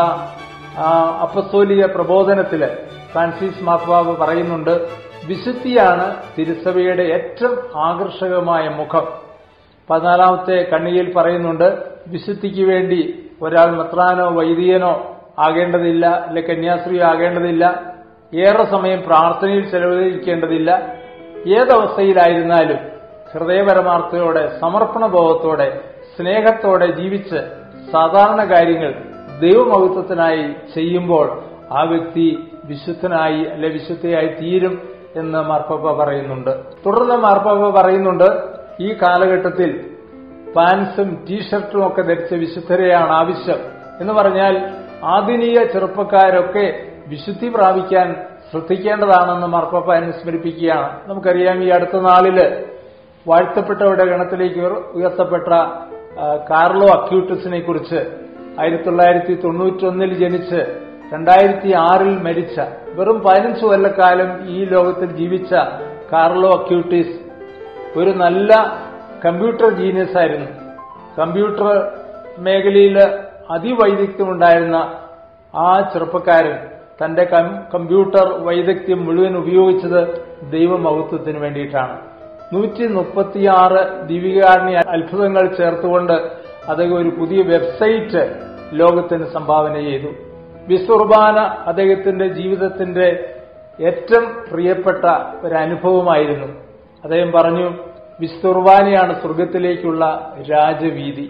അപ്പസ്തോലിക പ്രബോധനത്തില് ഫ്രാൻസിസ് മാർപ്പാവ് പറയുന്നുണ്ട് വിശുദ്ധിയാണ് തിരുസഭയുടെ ഏറ്റവും ആകർഷകമായ മുഖം പതിനാലാമത്തെ കണ്ണികയിൽ പറയുന്നുണ്ട് വിശുദ്ധിക്ക് വേണ്ടി ഒരാൾ മെത്രാനോ വൈദികനോ ആകേണ്ടതില്ല അല്ലെ കന്യാസ്ത്രീയോ ആകേണ്ടതില്ല ഏറെ സമയം പ്രാർത്ഥനയിൽ ചെലവഴിക്കേണ്ടതില്ല ഏതവസ്ഥയിലായിരുന്നാലും ഹൃദയപരമാർത്ഥയോടെ സമർപ്പണബോധത്തോടെ സ്നേഹത്തോടെ ജീവിച്ച് സാധാരണ കാര്യങ്ങൾ ദൈവമഹത്വത്തിനായി ചെയ്യുമ്പോൾ ആ വ്യക്തി വിശുദ്ധനായി അല്ലെ വിശുദ്ധയായി തീരും എന്ന് മാർപ്പാപ്പ പറയുന്നുണ്ട് തുടർന്ന് മാർപ്പാപ്പ പറയുന്നുണ്ട് ഈ കാലഘട്ടത്തിൽ പാൻസും ടീഷർട്ടും ഒക്കെ ധരിച്ച വിശുദ്ധരെയാണ് ആവശ്യം എന്ന് പറഞ്ഞാൽ ആധുനിക ചെറുപ്പക്കാരൊക്കെ വിശുദ്ധി പ്രാപിക്കാൻ ശ്രദ്ധിക്കേണ്ടതാണെന്ന് മാർപ്പാപ്പ അനുസ്മരിപ്പിക്കുകയാണ് നമുക്കറിയാം ഈ അടുത്ത നാളില് വാഴ്ത്തപ്പെട്ടവരുടെ ഗണത്തിലേക്ക് ഉയർത്തപ്പെട്ട കാർലോ അക്യൂട്ടസിനെ കുറിച്ച് ആയിരത്തി തൊള്ളായിരത്തി തൊണ്ണൂറ്റൊന്നിൽ ജനിച്ച് രണ്ടായിരത്തി ആറിൽ മരിച്ച വെറും പതിനഞ്ച് കൊല്ലക്കാലം ഈ ലോകത്തിൽ ജീവിച്ച കാർലോ അക്യൂട്ടിസ് ഒരു നല്ല കമ്പ്യൂട്ടർ ജീനിയസ് ആയിരുന്നു കമ്പ്യൂട്ടർ മേഖലയിൽ അതിവൈദഗ്ധ്യമുണ്ടായിരുന്ന ആ ചെറുപ്പക്കാരൻ തന്റെ കമ്പ്യൂട്ടർ വൈദഗ്ധ്യം മുഴുവൻ ഉപയോഗിച്ചത് ദൈവമഹത്വത്തിന് വേണ്ടിയിട്ടാണ് നൂറ്റി മുപ്പത്തിയാറ് ദീപികാരണ്യ അത്ഭുതങ്ങൾ ചേർത്തുകൊണ്ട് അദ്ദേഹം ഒരു പുതിയ വെബ്സൈറ്റ് ലോകത്തിന് സംഭാവന ചെയ്തു വിസ്വർബാന അദ്ദേഹത്തിന്റെ ജീവിതത്തിന്റെ ഏറ്റവും പ്രിയപ്പെട്ട ഒരു അനുഭവമായിരുന്നു അദ്ദേഹം പറഞ്ഞു വിസ്തുർബാനയാണ് സ്വർഗത്തിലേക്കുള്ള രാജവീതി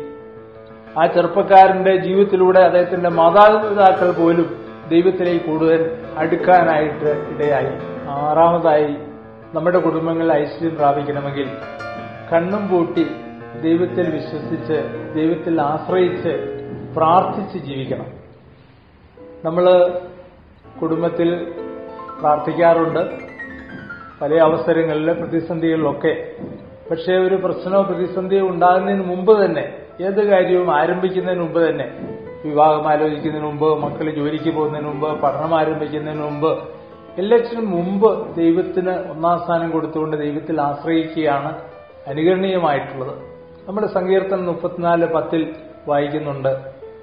ആ ചെറുപ്പക്കാരന്റെ ജീവിതത്തിലൂടെ അദ്ദേഹത്തിന്റെ മാതാപിതാക്കൾ പോലും ദൈവത്തിലേക്ക് കൂടുതൽ അടുക്കാനായിട്ട് ഇടയായി ആറാമതായി നമ്മുടെ കുടുംബങ്ങളിൽ ഐശ്വര്യം പ്രാപിക്കണമെങ്കിൽ കണ്ണും പൂട്ടി ദൈവത്തിൽ വിശ്വസിച്ച് ദൈവത്തിൽ ആശ്രയിച്ച് പ്രാർത്ഥിച്ച് ജീവിക്കണം നമ്മൾ കുടുംബത്തിൽ പ്രാർത്ഥിക്കാറുണ്ട് പല അവസരങ്ങളിൽ പ്രതിസന്ധികളിലൊക്കെ പക്ഷേ ഒരു പ്രശ്നമോ പ്രതിസന്ധിയോ ഉണ്ടാകുന്നതിന് മുമ്പ് തന്നെ ഏത് കാര്യവും ആരംഭിക്കുന്നതിന് മുമ്പ് തന്നെ വിവാഹം ആലോചിക്കുന്നതിന് മുമ്പ് മക്കൾ ജോലിക്ക് പോകുന്നതിന് മുമ്പ് പഠനം ആരംഭിക്കുന്നതിന് മുമ്പ് എല്ലാറ്റിനും മുമ്പ് ദൈവത്തിന് ഒന്നാം സ്ഥാനം കൊടുത്തുകൊണ്ട് ദൈവത്തിൽ ആശ്രയിക്കുകയാണ് അനുകരണീയമായിട്ടുള്ളത് നമ്മുടെ സങ്കീർത്തനം മുപ്പത്തിനാല് പത്തിൽ വായിക്കുന്നുണ്ട്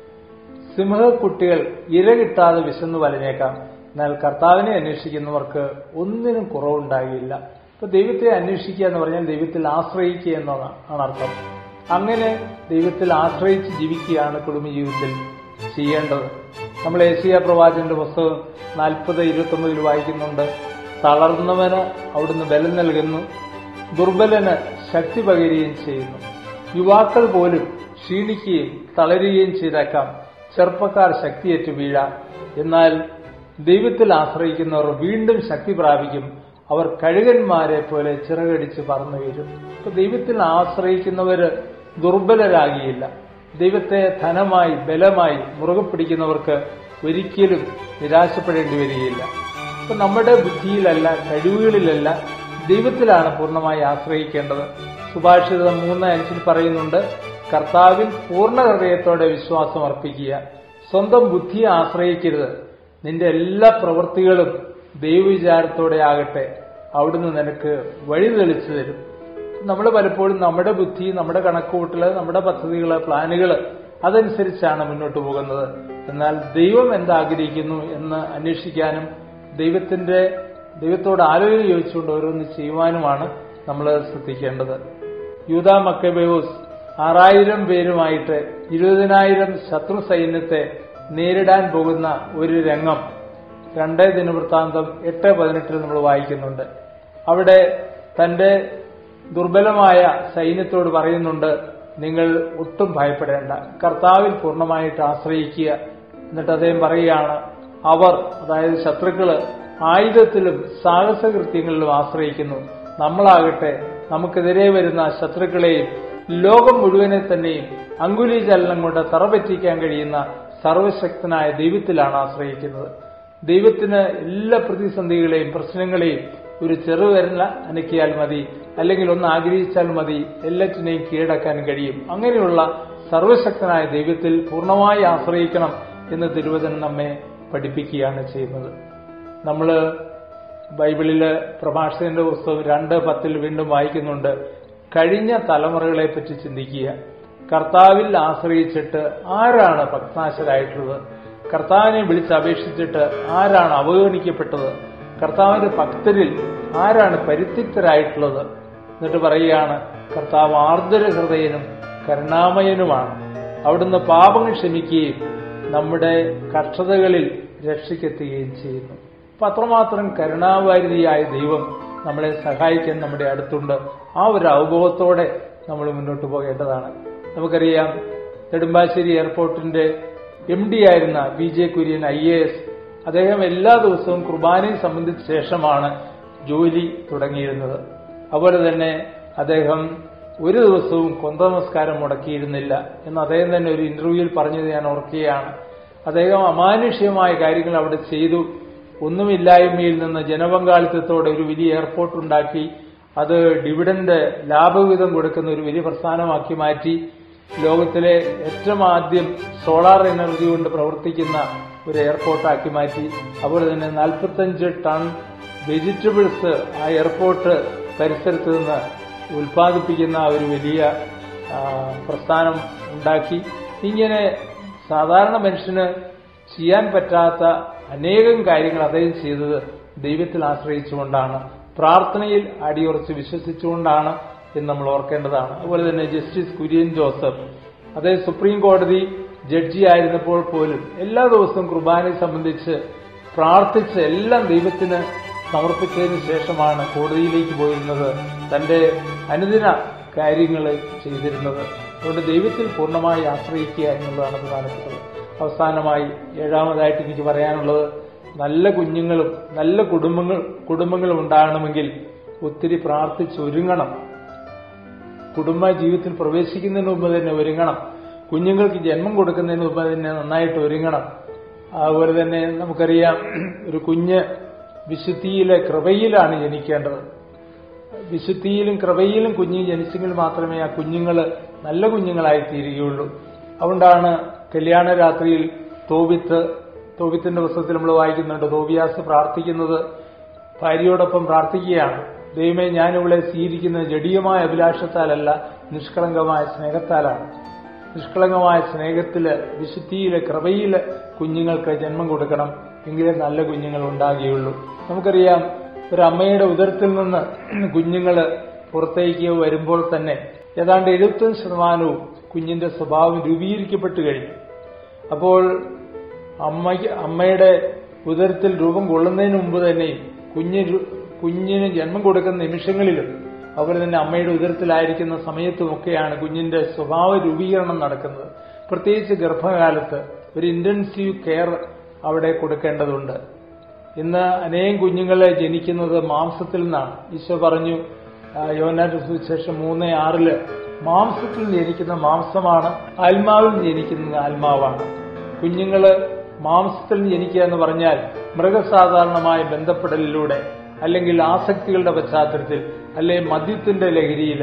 സിംഹക്കുട്ടികൾ ഇര കിട്ടാതെ വിശന്നു വലഞ്ഞേക്കാം എന്നാൽ കർത്താവിനെ അന്വേഷിക്കുന്നവർക്ക് ഒന്നിനും കുറവുണ്ടാകില്ല ഇപ്പൊ ദൈവത്തെ അന്വേഷിക്കുക എന്ന് പറഞ്ഞാൽ ദൈവത്തിൽ ആശ്രയിക്കുക എന്നതാണ് ആണ് അർത്ഥം അങ്ങനെ ദൈവത്തിൽ ആശ്രയിച്ച് ജീവിക്കുകയാണ് കുടുംബജീവിതത്തിൽ ചെയ്യേണ്ടത് നമ്മൾ ഏഷ്യ പ്രവാചകന്റെ പുസ്തകം നാൽപ്പത് ഇരുപത്തൊമ്പതിൽ വായിക്കുന്നുണ്ട് തളർന്നവന് അവിടുന്ന് ബലം നൽകുന്നു ദുർബലന് ശക്തി പകരുകയും ചെയ്യുന്നു യുവാക്കൾ പോലും ക്ഷീണിക്കുകയും തളരുകയും ചെയ്തേക്കാം ചെറുപ്പക്കാർ ശക്തിയേറ്റ് വീഴാം എന്നാൽ ദൈവത്തിൽ ആശ്രയിക്കുന്നവർ വീണ്ടും ശക്തി പ്രാപിക്കും അവർ കഴുകന്മാരെ പോലെ ചിറകടിച്ച് പറന്നു വരും ഇപ്പൊ ദൈവത്തിൽ ആശ്രയിക്കുന്നവര് ദുർബലരാകിയില്ല ദൈവത്തെ ധനമായി ബലമായി മുറുകെ പിടിക്കുന്നവർക്ക് ഒരിക്കലും നിരാശപ്പെടേണ്ടി വരികയില്ല അപ്പൊ നമ്മുടെ ബുദ്ധിയിലല്ല കഴിവുകളിലല്ല ദൈവത്തിലാണ് പൂർണ്ണമായി ആശ്രയിക്കേണ്ടത് സുഭാഷിതം മൂന്ന് അഞ്ചിൽ പറയുന്നുണ്ട് കർത്താവിൽ പൂർണ്ണ ഹൃദയത്തോടെ വിശ്വാസം അർപ്പിക്കുക സ്വന്തം ബുദ്ധിയെ ആശ്രയിക്കരുത് നിന്റെ എല്ലാ പ്രവൃത്തികളും ദൈവവിചാരത്തോടെ ആകട്ടെ അവിടുന്ന് നിനക്ക് വഴി തെളിച്ചു തരും നമ്മൾ പലപ്പോഴും നമ്മുടെ ബുദ്ധി നമ്മുടെ കണക്കുകൂട്ടല് നമ്മുടെ പദ്ധതികള് പ്ലാനുകള് അതനുസരിച്ചാണ് മുന്നോട്ട് പോകുന്നത് എന്നാൽ ദൈവം എന്താഗ്രഹിക്കുന്നു എന്ന് അന്വേഷിക്കാനും ദൈവത്തിന്റെ ദൈവത്തോട് ആലോചന ചോദിച്ചുകൊണ്ട് ഓരോന്ന് ചെയ്യുവാനുമാണ് നമ്മൾ ശ്രദ്ധിക്കേണ്ടത് യൂത മക്കബയോസ് ആറായിരം പേരുമായിട്ട് ഇരുപതിനായിരം ശത്രു സൈന്യത്തെ നേരിടാൻ പോകുന്ന ഒരു രംഗം രണ്ടേ ദിനവൃത്താന്തം എട്ട് പതിനെട്ടിൽ നമ്മൾ വായിക്കുന്നുണ്ട് അവിടെ തന്റെ ദുർബലമായ സൈന്യത്തോട് പറയുന്നുണ്ട് നിങ്ങൾ ഒട്ടും ഭയപ്പെടേണ്ട കർത്താവിൽ പൂർണ്ണമായിട്ട് ആശ്രയിക്കുക എന്നിട്ട് അദ്ദേഹം പറയുകയാണ് അവർ അതായത് ശത്രുക്കള് ആയുധത്തിലും സാഹസകൃത്യങ്ങളിലും ആശ്രയിക്കുന്നു നമ്മളാകട്ടെ നമുക്കെതിരെ വരുന്ന ശത്രുക്കളെയും ലോകം മുഴുവനെ തന്നെയും അങ്കുലി ചലനം കൊണ്ട് തറപറ്റിക്കാൻ കഴിയുന്ന സർവശക്തനായ ദൈവത്തിലാണ് ആശ്രയിക്കുന്നത് ദൈവത്തിന് എല്ലാ പ്രതിസന്ധികളെയും പ്രശ്നങ്ങളെയും ഒരു ചെറുവിരല അനക്കിയാൽ മതി അല്ലെങ്കിൽ ഒന്ന് ആഗ്രഹിച്ചാൽ മതി എല്ലാറ്റിനെയും കീഴടക്കാൻ കഴിയും അങ്ങനെയുള്ള സർവശക്തനായ ദൈവത്തിൽ പൂർണ്ണമായി ആശ്രയിക്കണം എന്ന് തിരുവചനം നമ്മെ പഠിപ്പിക്കുകയാണ് ചെയ്യുന്നത് നമ്മൾ ബൈബിളില് പ്രഭാഷകന്റെ പുസ്തകം രണ്ട് പത്തിൽ വീണ്ടും വായിക്കുന്നുണ്ട് കഴിഞ്ഞ തലമുറകളെ പറ്റി ചിന്തിക്കുക കർത്താവിൽ ആശ്രയിച്ചിട്ട് ആരാണ് ഭക്താശരായിട്ടുള്ളത് കർത്താവിനെ വിളിച്ചപേക്ഷിച്ചിട്ട് ആരാണ് അവഗണിക്കപ്പെട്ടത് കർത്താവിന്റെ ഭക്തരിൽ ആരാണ് പരിത്യക്തരായിട്ടുള്ളത് എന്നിട്ട് പറയുകയാണ് കർത്താവ് ആർദ്ര ഹൃദയനും കരുണാമയനുമാണ് അവിടുന്ന് പാപങ്ങൾ ക്ഷമിക്കുകയും നമ്മുടെ കഷ്ടതകളിൽ രക്ഷയ്ക്കെത്തുകയും ചെയ്യുന്നു അപ്പൊ അത്രമാത്രം കരുണാവാരിതിയായ ദൈവം നമ്മളെ സഹായിക്കാൻ നമ്മുടെ അടുത്തുണ്ട് ആ ഒരു അവബോധത്തോടെ നമ്മൾ മുന്നോട്ട് പോകേണ്ടതാണ് നമുക്കറിയാം നെടുമ്പാശ്ശേരി എയർപോർട്ടിന്റെ എം ഡി ആയിരുന്ന B J Kurian I A S അദ്ദേഹം എല്ലാ ദിവസവും കുർബാനയെ സംബന്ധിച്ച ശേഷമാണ് ജോലി തുടങ്ങിയിരുന്നത് അതുപോലെ തന്നെ അദ്ദേഹം ഒരു ദിവസവും കൊന്ത നമസ്കാരം മുടക്കിയിരുന്നില്ല എന്ന് അദ്ദേഹം തന്നെ ഒരു ഇന്റർവ്യൂവിൽ പറഞ്ഞത് ഞാൻ ഓർക്കുകയാണ് അദ്ദേഹം അമാനുഷ്യമായ കാര്യങ്ങൾ അവിടെ ചെയ്തു ഒന്നുമില്ലായ്മയിൽ നിന്ന് ജനപങ്കാളിത്തത്തോടെ ഒരു വലിയ എയർപോർട്ട് ഉണ്ടാക്കി അത് ഡിവിഡന്റ് ലാഭവിധം കൊടുക്കുന്ന ഒരു വലിയ പ്രസ്ഥാനമാക്കി മാറ്റി ലോകത്തിലെ ഏറ്റവും ആദ്യം സോളാർ എനർജി കൊണ്ട് പ്രവർത്തിക്കുന്ന ഒരു എയർപോർട്ടാക്കി മാറ്റി അതുപോലെ തന്നെ നാൽപ്പത്തഞ്ച് ടൺ വെജിറ്റബിൾസ് ആ എയർപോർട്ട് പരിസരത്ത് നിന്ന് ഉൽപ്പാദിപ്പിക്കുന്ന ഒരു വലിയ ആ, പ്രസ്ഥാനം ഉണ്ടാക്കി ഇങ്ങനെ സാധാരണ മനുഷ്യന് ചെയ്യാൻ പറ്റാത്ത അനേകം കാര്യങ്ങൾ അദ്ദേഹം ചെയ്തത് ദൈവത്തിൽ ആശ്രയിച്ചുകൊണ്ടാണ് പ്രാർത്ഥനയിൽ അടിയുറച്ച് വിശ്വസിച്ചുകൊണ്ടാണ് എന്ന് നമ്മൾ ഓർക്കേണ്ടതാണ് അതുപോലെ തന്നെ ജസ്റ്റിസ് കുര്യൻ ജോസഫ് അദ്ദേഹം സുപ്രീം കോടതി ജഡ്ജി ആയിരുന്നപ്പോൾ പോലും എല്ലാ ദിവസവും കുർബാനയെ സംബന്ധിച്ച് പ്രാർത്ഥിച്ച് എല്ലാം ദൈവത്തിന് സമർപ്പിച്ചതിന് ശേഷമാണ് കോടതിയിലേക്ക് പോയിരുന്നത് തന്റെ അനുദിന കാര്യങ്ങൾ ചെയ്തിരുന്നത് അതുകൊണ്ട് ദൈവത്തിൽ പൂർണ്ണമായി ആശ്രയിക്കുക എന്നുള്ളതാണ് പ്രധാനപ്പെട്ടത് അവസാനമായി ഏഴാമതായിട്ട് എനിക്ക് പറയാനുള്ളത് നല്ല കുഞ്ഞുങ്ങളും നല്ല കുടുംബങ്ങൾ കുടുംബങ്ങളും ഉണ്ടാകണമെങ്കിൽ ഒത്തിരി പ്രാർത്ഥിച്ചൊരുങ്ങണം കുടുംബ ജീവിതത്തിൽ പ്രവേശിക്കുന്നതിന് മുമ്പ് തന്നെ ഒരുങ്ങണം കുഞ്ഞുങ്ങൾക്ക് ജന്മം കൊടുക്കുന്നതിന് മുമ്പ് തന്നെ നന്നായിട്ട് ഒരുങ്ങണം അതുപോലെ തന്നെ നമുക്കറിയാം ഒരു കുഞ്ഞ് വിശുദ്ധിയിലെ കൃപയിലാണ് ജനിക്കേണ്ടത് വിശുദ്ധിയിലും കൃപയിലും കുഞ്ഞ് ജനിച്ചെങ്കിൽ മാത്രമേ ആ കുഞ്ഞുങ്ങൾ നല്ല കുഞ്ഞുങ്ങളായി തീരുകയുള്ളൂ അതുകൊണ്ടാണ് കല്യാണ രാത്രിയിൽ തോബിത്ത് തോബിത്തിന്റെ പുസ്തകത്തിൽ നമ്മൾ വായിക്കുന്നുണ്ട് തോബിയാസ് പ്രാർത്ഥിക്കുന്നത് ഭാര്യയോടൊപ്പം പ്രാർത്ഥിക്കുകയാണ് ദൈവമേ ഞാൻ ഇവളെ സ്വീകരിക്കുന്നത് ജഡീയമായ അഭിലാഷത്താലല്ല നിഷ്കളങ്കമായ സ്നേഹത്താലാണ് നിഷ്കളങ്കമായ സ്നേഹത്തില് വിശുദ്ധിയില് കൃപയില് കുഞ്ഞുങ്ങൾക്ക് ജന്മം കൊടുക്കണം എങ്കിലേ നല്ല കുഞ്ഞുങ്ങൾ ഉണ്ടാകുകയുള്ളൂ നമുക്കറിയാം ഒരു അമ്മയുടെ ഉദരത്തിൽ നിന്ന് കുഞ്ഞുങ്ങള് പുറത്തേക്ക് വരുമ്പോൾ തന്നെ ഏതാണ്ട് എഴുപത്തഞ്ച് ശതമാനവും കുഞ്ഞിന്റെ സ്വഭാവം രൂപീകരിക്കപ്പെട്ടു കഴിഞ്ഞു അപ്പോൾ അമ്മയ്ക്ക് അമ്മയുടെ ഉദരത്തിൽ രൂപം കൊള്ളുന്നതിന് മുമ്പ് തന്നെ കുഞ്ഞ് രു- കുഞ്ഞിന് ജന്മം കൊടുക്കുന്ന നിമിഷങ്ങളിലും അതുപോലെ തന്നെ അമ്മയുടെ ഉദരത്തിലായിരിക്കുന്ന സമയത്തുമൊക്കെയാണ് കുഞ്ഞിന്റെ സ്വഭാവ രൂപീകരണം നടക്കുന്നത് പ്രത്യേകിച്ച് ഗർഭകാലത്ത് ഒരു ഇന്റൻസീവ് കെയർ അവിടെ കൊടുക്കേണ്ടതുണ്ട് ഇന്ന് അനേകം കുഞ്ഞുങ്ങളെ ജനിക്കുന്നത് മാംസത്തിൽ നിന്നാണ് ഈശോ പറഞ്ഞു ആ, യോഹന്നാന്റെ സുവിശേഷം മൂന്ന് ആറില് മാംസത്തിൽ ജനിക്കുന്ന മാംസമാണ് ആത്മാവിൽ ജനിക്കുന്നത് ആത്മാവാണ് കുഞ്ഞുങ്ങള് മാംസത്തിൽ ജനിക്കുക എന്ന് പറഞ്ഞാൽ മൃഗസാധാരണമായ ബന്ധപ്പെടലിലൂടെ അല്ലെങ്കിൽ ആസക്തികളുടെ പശ്ചാത്തലത്തിൽ അല്ലെങ്കിൽ മദ്യത്തിന്റെ ലഹരിയില്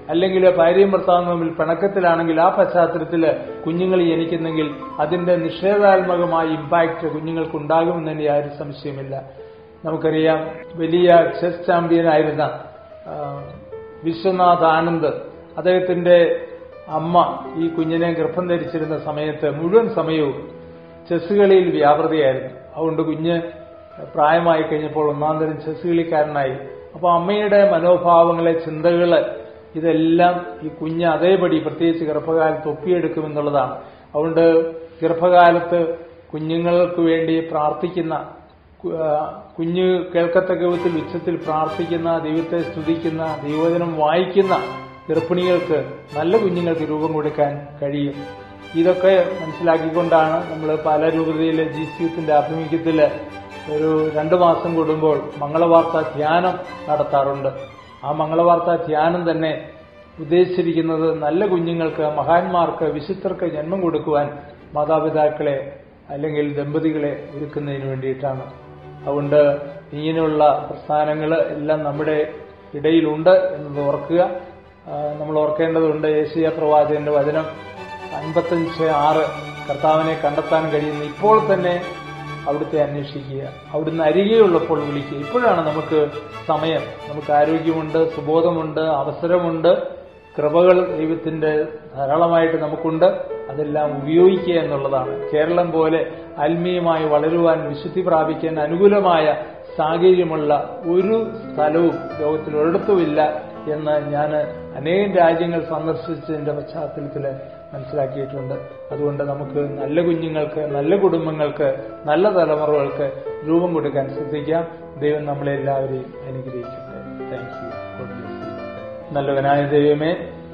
അല്ലെങ്കിൽ ഭാര്യയും ഭർത്താവും തമ്മിൽ പിണക്കത്തിലാണെങ്കിൽ ആ പശ്ചാത്തലത്തിൽ കുഞ്ഞുങ്ങൾ ജനിക്കുന്നെങ്കിൽ അതിന്റെ നിഷേധാത്മകമായ ഇമ്പാക്ട് കുഞ്ഞുങ്ങൾക്ക് ഉണ്ടാകുമെന്ന് തന്നെ ആരും സംശയമില്ല നമുക്കറിയാം വലിയ ചെസ് ചാമ്പ്യനായിരുന്ന ആ, വിശ്വനാഥ് ആനന്ദ് അദ്ദേഹത്തിന്റെ അമ്മ ഈ കുഞ്ഞിനെ ഗർഭം ധരിച്ചിരുന്ന സമയത്ത് മുഴുവൻ സമയവും ചെസ് കളിയിൽ വ്യാപൃതയായിരുന്നു അതുകൊണ്ട് കുഞ്ഞ് പ്രായമായി കഴിഞ്ഞപ്പോൾ ഒന്നാം തരം ചെസ് കളിക്കാരനായി അപ്പോൾ അമ്മയുടെ മനോഭാവങ്ങളെ ചിന്തകള് ഇതെല്ലാം ഈ കുഞ്ഞ് അതേപടി പ്രത്യേകിച്ച് ഗർഭകാലത്ത് ഒപ്പിയെടുക്കുമെന്നുള്ളതാണ് അതുകൊണ്ട് ഗർഭകാലത്ത് കുഞ്ഞുങ്ങൾക്ക് വേണ്ടി പ്രാർത്ഥിക്കുന്ന കു- ആ, കുഞ്ഞ് കേൾക്കത്തക്ക വിധത്തിൽ ഉച്ചത്തിൽ പ്രാർത്ഥിക്കുന്ന ദൈവത്തെ സ്തുതിക്കുന്ന ദൈവവചനം വായിക്കുന്ന ഗർഭിണികൾക്ക് നല്ല കുഞ്ഞുങ്ങൾക്ക് രൂപം കൊടുക്കാൻ കഴിയും ഇതൊക്കെ മനസ്സിലാക്കിക്കൊണ്ടാണ് നമ്മൾ പല രൂപതയിലെ ജി സി യുത്തിന്റെ ആഭിമുഖ്യത്തിൽ ഒരു രണ്ടു മാസം കൂടുമ്പോൾ മംഗളവാർത്ത ധ്യാനം നടത്താറുണ്ട് ആ മംഗളവാർത്ത ധ്യാനം തന്നെ ഉദ്ദേശിച്ചിരിക്കുന്നത് നല്ല കുഞ്ഞുങ്ങൾക്ക് മഹാന്മാർക്ക് വിശുദ്ധർക്ക് ജന്മം കൊടുക്കുവാൻ മാതാപിതാക്കളെ അല്ലെങ്കിൽ ദമ്പതികളെ ഒരുക്കുന്നതിന് വേണ്ടിയിട്ടാണ് അതുകൊണ്ട് ഇങ്ങനെയുള്ള പ്രസ്ഥാനങ്ങൾ എല്ലാം നമ്മുടെ ഇടയിലുണ്ട് എന്നത് ഓർക്കുക ആ, നമ്മൾ ഓർക്കേണ്ടതുണ്ട് ഏഷ്യ പ്രവാചകന്റെ വചനം അൻപത്തഞ്ച് ആറ് കർത്താവിനെ കണ്ടെത്താൻ കഴിയുന്ന ഇപ്പോൾ തന്നെ അവിടുത്തെ അന്വേഷിക്കുക അവിടുന്ന് അരികെയുള്ളപ്പോൾ വിളിക്കുക ഇപ്പോഴാണ് നമുക്ക് സമയം നമുക്ക് ആരോഗ്യമുണ്ട് സുബോധമുണ്ട് അവസരമുണ്ട് കൃപകൾ ദൈവത്തിന്റെ ധാരാളമായിട്ട് നമുക്കുണ്ട് അതെല്ലാം ഉപയോഗിക്കുക എന്നുള്ളതാണ് കേരളം പോലെ ആത്മീയമായി വളരുവാൻ വിശുദ്ധി പ്രാപിക്കാൻ അനുകൂലമായ സാഹചര്യമുള്ള ഒരു സ്ഥലവും ലോകത്തിൽ ഒരിടത്തുമില്ല എന്ന് ഞാൻ അനേകം രാജ്യങ്ങൾ സന്ദർശിച്ചതിന്റെ പശ്ചാത്തലത്തിൽ മനസ്സിലാക്കിയിട്ടുണ്ട് അതുകൊണ്ട് നമുക്ക് നല്ല കുഞ്ഞുങ്ങൾക്ക് നല്ല കുടുംബങ്ങൾക്ക് നല്ല തലമുറകൾക്ക് രൂപം കൊടുക്കാൻ ശ്രദ്ധിക്കാം ദൈവം നമ്മളെ എല്ലാവരെയും അനുഗ്രഹിക്കട്ടെ thank you God bless you നല്ലവനായ ദൈവമേ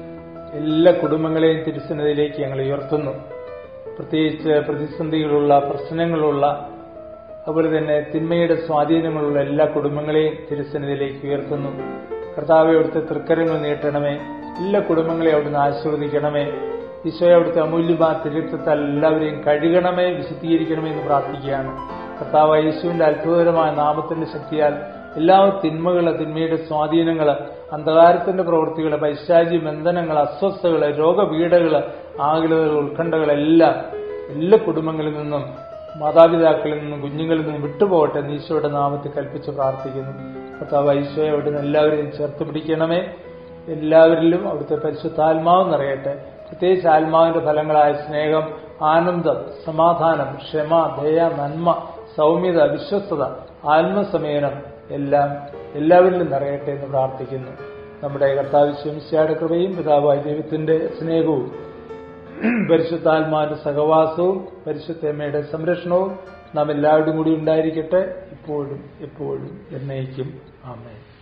എല്ലാ കുടുംബങ്ങളെയും തിരുസന്നിധിയിലേക്ക് ഞങ്ങൾ ഉയർത്തുന്നു പ്രത്യേകിച്ച് പ്രതിസന്ധികളുള്ള പ്രശ്നങ്ങളുള്ള അതുപോലെ തന്നെ തിന്മയുടെ സ്വാധീനങ്ങളുള്ള എല്ലാ കുടുംബങ്ങളെയും തിരുസന്നിധിയിലേക്ക് ഉയർത്തുന്നു കർത്താവെ അവിടുത്തെ തൃക്കരങ്ങൾ നീട്ടണമേ എല്ലാ കുടുംബങ്ങളെയും അവിടുന്ന് ആശീർവദിക്കണമേ ഈശോയെ അവിടുത്തെ അമൂല്യമായ തിരുത്തത്താൽ എല്ലാവരെയും കഴുകണമേ വിശുദ്ധീകരിക്കണമേ എന്ന് പ്രാർത്ഥിക്കുകയാണ് കർത്താവ് യേശുവിന്റെ അത്ഭുതകരമായ നാമത്തിന്റെ ശക്തിയാൽ എല്ലാ തിന്മകള് തിന്മയുടെ സ്വാധീനങ്ങള് അന്ധകാരത്തിന്റെ പ്രവൃത്തികള് പൈശാചി ബന്ധനങ്ങൾ അസ്വസ്ഥകള് രോഗപീഠകള് ആകുലതകൾ ഉത്കണ്ഠകളെല്ലാം എല്ലാ കുടുംബങ്ങളിൽ നിന്നും മാതാപിതാക്കളിൽ നിന്നും കുഞ്ഞുങ്ങളിൽ നിന്നും വിട്ടുപോകട്ടെ എന്ന് ഈശോയുടെ നാമത്തിൽ കൽപ്പിച്ച് പ്രാർത്ഥിക്കുന്നു കർത്താവ് ഈശോയെ അവിടുന്ന് എല്ലാവരെയും ചേർത്ത് പിടിക്കണമേ എല്ലാവരിലും അവിടുത്തെ പരിശുദ്ധാത്മാവ് നിറയട്ടെ പ്രത്യേകിച്ച് ആത്മാവിന്റെ ഫലങ്ങളായ സ്നേഹം ആനന്ദം സമാധാനം ക്ഷമ ദയ നന്മ സൗമ്യത വിശ്വസ്തത ആത്മസമയനം എല്ലാം എല്ലാവരിലും നിറയട്ടെ എന്ന് പ്രാർത്ഥിക്കുന്നു നമ്മുടെ കർത്താവ് ശംശയുടെ കൃപയും പിതാവായ ദൈവത്തിന്റെ സ്നേഹവും പരിശുദ്ധാത്മാവിന്റെ സഹവാസവും പരിശുദ്ധമ്മയുടെ സംരക്ഷണവും നാം എല്ലാവരുടെയും കൂടി ഉണ്ടായിരിക്കട്ടെ ഇപ്പോഴും എപ്പോഴും എന്നേക്കും ആമേൻ